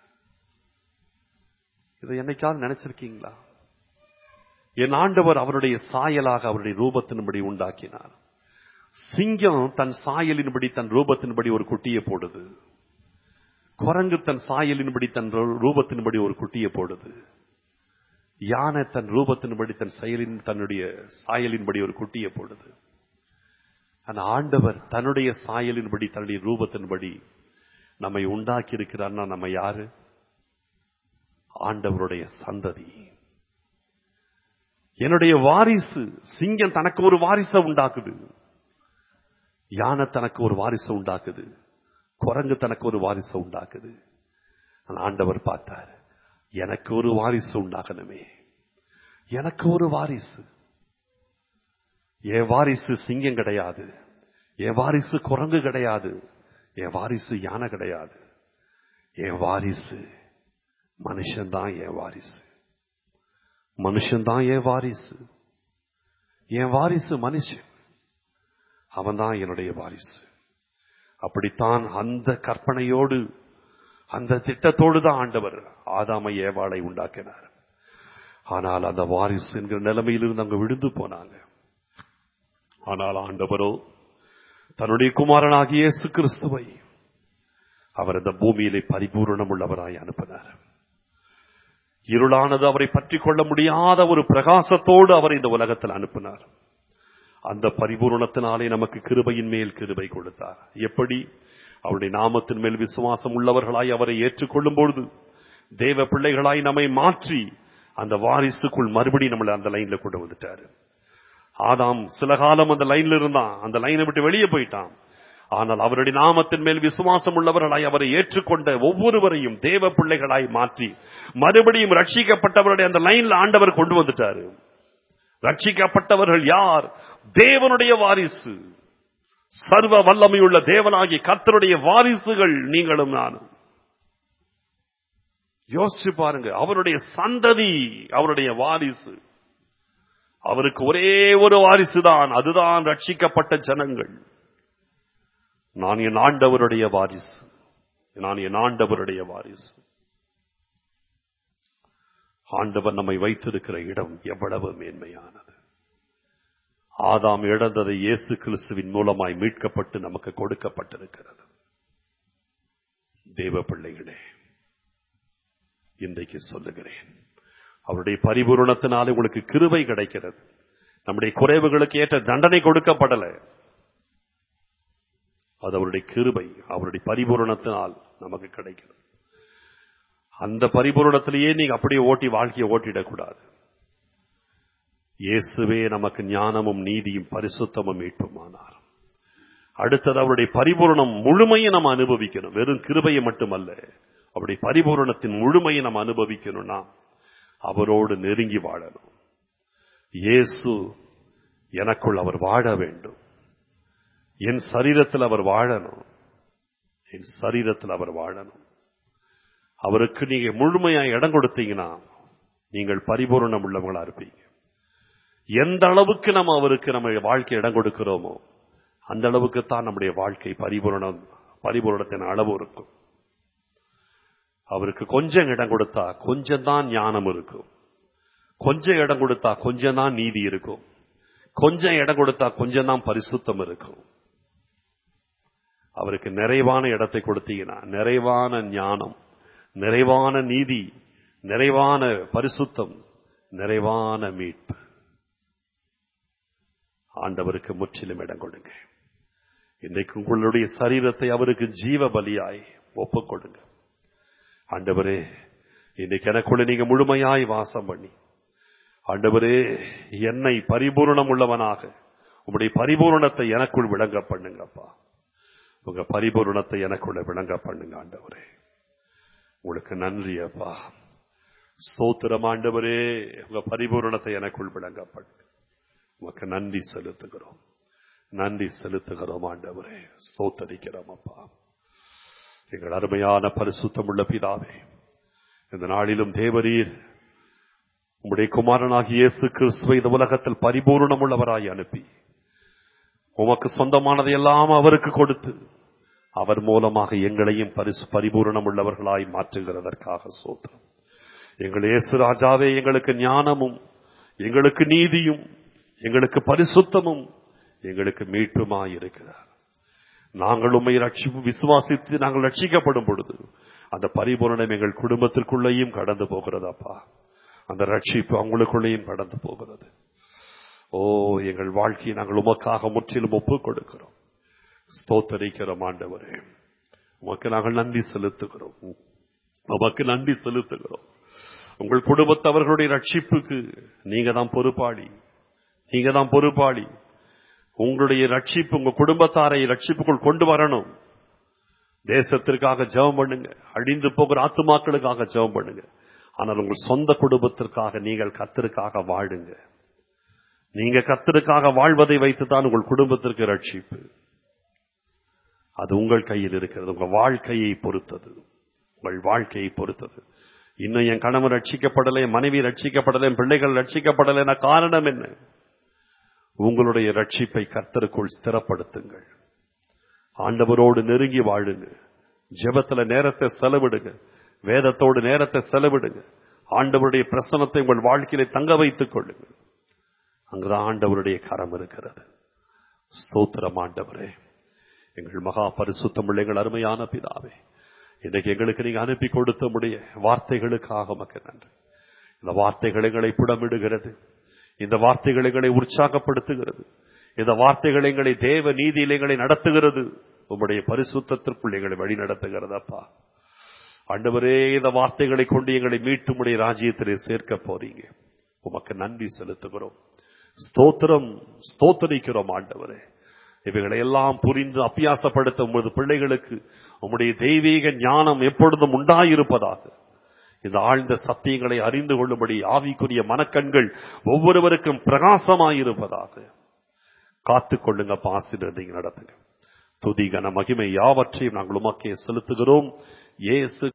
இதை என்னைக்காவது நினைச்சிருக்கீங்களா என் ஆண்டவர் அவருடைய சாயலாக அவருடைய ரூபத்தின்படி உண்டாக்கினார் சிங்கம் தன் சாயலின்படி தன் ரூபத்தின்படி ஒரு குட்டியை போடுது குரங்கு தன் சாயலின்படி தன் ரூ- ரூபத்தின்படி ஒரு குட்டியை போடுது யானை தன் ரூபத்தின்படி தன் செயலின் தன்னுடைய சாயலின்படி ஒரு குட்டியை போடுது ஆனா ஆண்டவர் தன்னுடைய சாயலின்படி தன்னுடைய ரூபத்தின்படி நம்மை உண்டாக்கி இருக்கிறார்னா நம்ம யாரு ஆண்டவருடைய சந்ததி என்னுடைய வாரிசு சிங்கம் தனக்கு ஒரு வாரிசை உண்டாக்குது யானை தனக்கு ஒரு வாரிசை உண்டாக்குது குரங்கு தனக்கு ஒரு வாரிசை உண்டாக்குது ஆனா ஆண்டவர் பார்த்தார் எனக்கு ஒரு வாரிசு உண்டாகணுமே எனக்கு ஒரு வாரிசு என் வாரிசு சிங்கம் கிடையாது என் வாரிசு குரங்கு கிடையாது என் வாரிசு யானை கிடையாது என் வாரிசு மனுஷன்தான் என் வாரிசு மனுஷன்தான் என் வாரிசு என் வாரிசு மனுஷன் அவன்தான் என்னுடைய வாரிசு அப்படித்தான் அந்த கற்பனையோடு அந்த திட்டத்தோடு தான் ஆண்டவர் ஆதாமை ஏவாளை உண்டாக்கினார் ஆனால் அந்த வாரிசு என்கிற நிலைமையிலிருந்து அங்க விழுந்து போனாங்க ஆனால் ஆண்டவரோ தன்னுடைய குமாரனாகிய இயேசு கிறிஸ்துவை அவர் அந்த பூமியிலே பரிபூரணம் உள்ளவராய் அனுப்பினார் இருளானது அவரை பற்றி கொள்ள முடியாத ஒரு பிரகாசத்தோடு அவர் இந்த உலகத்தில் அனுப்பினார் அந்த பரிபூரணத்தினாலே நமக்கு கிருபையின் மேல் கிருபை கொடுத்தார் எப்படி அவருடைய நாமத்தின் மேல் விசுவாசம் உள்ளவர்களாய் அவரை ஏற்றுக்கொள்ளும் பொழுது தேவ பிள்ளைகளாய் நம்மை மாற்றி அந்த வாரிசுக்குள் மறுபடியும் நம்மளை அந்த லைன்ல கொண்டு வந்துட்டாரு ஆதாம் சில காலம் அந்த லைன்ல இருந்தான் அந்த லைனை விட்டு வெளியே போயிட்டான் ஆனால் அவருடைய நாமத்தின் மேல் விசுவாசம் உள்ளவர்களாய் அவரை ஏற்றுக்கொண்ட ஒவ்வொருவரையும் தேவ பிள்ளைகளாய் மாற்றி மறுபடியும் ரட்சிக்கப்பட்டவருடைய அந்த லைன்ல ஆண்டவர் கொண்டு வந்துட்டாரு ரட்சிக்கப்பட்டவர்கள் யார் தேவனுடைய வாரிசு சர்வ வல்லமையுள்ள தேவனாகிய கர்த்தருடைய வாரிசுகள் நீங்களும் நானும் யோசிச்சு பாருங்க அவருடைய சந்ததி அவருடைய வாரிசு அவருக்கு ஒரே ஒரு வாரிசு தான் அதுதான் ரட்சிக்கப்பட்ட ஜனங்கள் நான் என் ஆண்டவருடைய வாரிசு நான் என் ஆண்டவருடைய வாரிசு ஆண்டவர் நம்மை வைத்திருக்கிற இடம் எவ்வளவு மேன்மையானது ஆதாம் இழந்ததை இயேசு கிறிஸ்துவின் மூலமாய் மீட்கப்பட்டு நமக்கு கொடுக்கப்பட்டிருக்கிறது தேவ பிள்ளைகளே இன்றைக்கு சொல்லுகிறேன் அவருடைய பரிபூரணத்தினாலே உங்களுக்கு கிருபை கிடைக்கிறது நம்முடைய குறைவுகளுக்கு ஏற்ற தண்டனை கொடுக்கப்படல அது அவருடைய கிருபை அவருடைய பரிபூரணத்தினால் நமக்கு கிடைக்கிறது அந்த பரிபூரணத்திலேயே நீங்க அப்படியே ஓட்டி வாழ்க்கையை ஓட்டிடக்கூடாது இயேசுவே நமக்கு ஞானமும் நீதியும் பரிசுத்தமும் மீட்புமானார் அடுத்தது அவருடைய பரிபூரணம் முழுமையை நம்ம அனுபவிக்கணும் வெறும் கிருபையை மட்டுமல்ல அவருடைய பரிபூரணத்தின் முழுமையை நம்ம அனுபவிக்கணும்னா அவரோடு நெருங்கி வாழணும் இயேசு எனக்குள் அவர் வாழ வேண்டும் என் சரீரத்தில் அவர் வாழணும் என் சரீரத்தில் அவர் வாழணும் அவருக்கு நீங்க முழுமையா இடம் கொடுத்தீங்கன்னா நீங்கள் பரிபூரணம் உள்ளவங்களா இருப்பீங்க எந்த அளவுக்கு நம்ம அவருக்கு நம்ம வாழ்க்கை இடம் கொடுக்கிறோமோ அந்த அளவுக்கு தான் நம்முடைய வாழ்க்கை பரிபூரணம் பரிபூரணத்தின் அளவு இருக்கும் அவருக்கு கொஞ்சம் இடம் கொடுத்தா கொஞ்சம் தான் ஞானம் இருக்கும் கொஞ்சம் இடம் கொடுத்தா கொஞ்சம் தான் நீதி இருக்கும் கொஞ்சம் இடம் கொடுத்தா கொஞ்சம் தான் பரிசுத்தம் இருக்கும் அவருக்கு நிறைவான இடத்தை கொடுத்தீங்கன்னா நிறைவான ஞானம் நிறைவான நீதி நிறைவான பரிசுத்தம் நிறைவான மீட்பு ஆண்டவருக்கு முற்றிலும் இடம் கொடுங்க இன்றைக்கு உங்களுடைய சரீரத்தை அவருக்கு ஜீவ பலியாய் ஒப்புக் கொடுங்க ஆண்டவரே இன்னைக்கு எனக்குள்ள நீங்க முழுமையாய் வாசம் பண்ணி ஆண்டவரே என்னை பரிபூர்ணம் உள்ளவனாக உங்களுடைய பரிபூர்ணத்தை எனக்குள் விளங்க பண்ணுங்கப்பா உங்க பரிபூர்ணத்தை எனக்குள்ள விளங்க பண்ணுங்க ஆண்டவரே உங்களுக்கு நன்றி அப்பா ஸ்தோத்திரம் ஆண்டவரே உங்க பரிபூர்ணத்தை எனக்குள் விளங்க பண்ணுங்க உமக்கு நன்றி செலுத்துகிறோம் நன்றி செலுத்துகிறோம் ஆண்டவரே ஸ்தோத்தரிக்கிறோம் அப்பா எங்கள் அருமையான பரிசுத்தமுள்ள பிதாவே இந்த நாளிலும் தேவரீர் உம்முடைய குமாரனாகிய இயேசு கிறிஸ்துவை இந்த உலகத்தில் பரிபூர்ணம் உள்ளவராய் அனுப்பி உமக்கு சொந்தமானதை எல்லாம் அவருக்கு கொடுத்து அவர் மூலமாக எங்களையும் பரிசு பரிபூரணம் உள்ளவர்களாய் மாற்றுகிறதற்காக சோத்திரம் எங்கள் இயேசு ராஜாவே எங்களுக்கு ஞானமும் எங்களுக்கு நீதியும் எங்களுக்கு பரிசுத்தமும் எங்களுக்கு மீட்புமாய் இருக்கிறார் நாங்கள் உண்மை ரட்சிப்பு விசுவாசித்து நாங்கள் ரட்சிக்கப்படும் பொழுது அந்த பரிபூரணம் எங்கள் குடும்பத்திற்குள்ளேயும் கடந்து போகிறதாப்பா அந்த ரட்சிப்பு அவங்களுக்குள்ளேயும் கடந்து போகிறது ஓ எங்கள் வாழ்க்கையை நாங்கள் உமக்காக முற்றிலும் ஒப்புக் கொடுக்கிறோம் ஸ்தோத்தரிக்கிறோம் ஆண்டவரே உமக்கு நாங்கள் நன்றி செலுத்துகிறோம் உமக்கு நன்றி செலுத்துகிறோம் உங்கள் குடும்பத்தவர்களுடைய ரட்சிப்புக்கு நீங்க தான் பொறுப்பாளி நீங்க தான் பொறுப்பாளி உங்களுடைய ரட்சிப்பு உங்க குடும்பத்தாரை ரட்சிப்புக்குள் கொண்டு வரணும் தேசத்திற்காக ஜெபம் பண்ணுங்க அழிந்து போகிற ஆத்துமாக்களுக்காக ஜெபம் பண்ணுங்க ஆனால் உங்கள் சொந்த குடும்பத்திற்காக நீங்கள் கத்தருக்காக வாழுங்க நீங்க கத்தருக்காக வாழ்வதை வைத்துதான் உங்கள் குடும்பத்திற்கு ரட்சிப்பு அது உங்கள் கையில் இருக்கிறது உங்க வாழ்க்கையை பொறுத்தது உங்கள் வாழ்க்கையை பொறுத்தது இன்னும் என் கணவன் ரட்சிக்கப்படலை என் மனைவி ரட்சிக்கப்படலை என் பிள்ளைகள் ரட்சிக்கப்படலைன்னா காரணம் என்ன உங்களுடைய ரட்சிப்பை கர்த்தருக்குள் ஸ்திரப்படுத்துங்கள் ஆண்டவரோடு நெருங்கி வாழுங்க ஜெபத்துல நேரத்தை செலவிடுங்க வேதத்தோடு நேரத்தை செலவிடுங்க ஆண்டவருடைய பிரசனத்தை உங்கள் வாழ்க்கையில தங்க வைத்துக் கொள்ளுங்க அங்குதான் ஆண்டவருடைய கரம் இருக்கிறது ஸ்தோத்திரம் ஆண்டவரே எங்கள் மகா பரிசுத்தம் எங்கள் அருமையான பிதாவே இன்றைக்கு எங்களுக்கு நீங்க அனுப்பி கொடுத்த முடிய வார்த்தைகளுக்காக மக்க நன்றி இந்த வார்த்தைகள் எங்களை புடமிடுகிறது இந்த வார்த்தைகள் எங்களை உற்சாகப்படுத்துகிறது இந்த வார்த்தைகள் எங்களை தேவ நீதியில் எங்களை நடத்துகிறது உம்முடைய பரிசுத்திற்குள் எங்களை வழி நடத்துகிறதப்பா ஆண்டவரே இந்த வார்த்தைகளை கொண்டு எங்களை மீட்டு உடைய ராஜ்யத்திலே சேர்க்க போறீங்க உமக்கு நன்றி செலுத்துகிறோம் ஸ்தோத்திரம் ஸ்தோத்தரிக்கிறோம் ஆண்டவரே இவைகளை எல்லாம் புரிந்து அப்பியாசப்படுத்த உமது பிள்ளைகளுக்கு உம்முடைய தெய்வீக ஞானம் எப்பொழுதும் உண்டாயிருப்பதாக இந்த ஆழ்ந்த சத்தியங்களை அறிந்து கொள்ளும்படி ஆவிக்குரிய மனக்கண்கள் ஒவ்வொருவருக்கும் பிரகாசமாயிருப்பதாக காத்துக் கொள்ளுங்க பாசினர் நீங்க நடத்துங்க துதி கன மகிமை யாவற்றையும் நாங்கள் உமக்கே செலுத்துகிறோம் இயேசு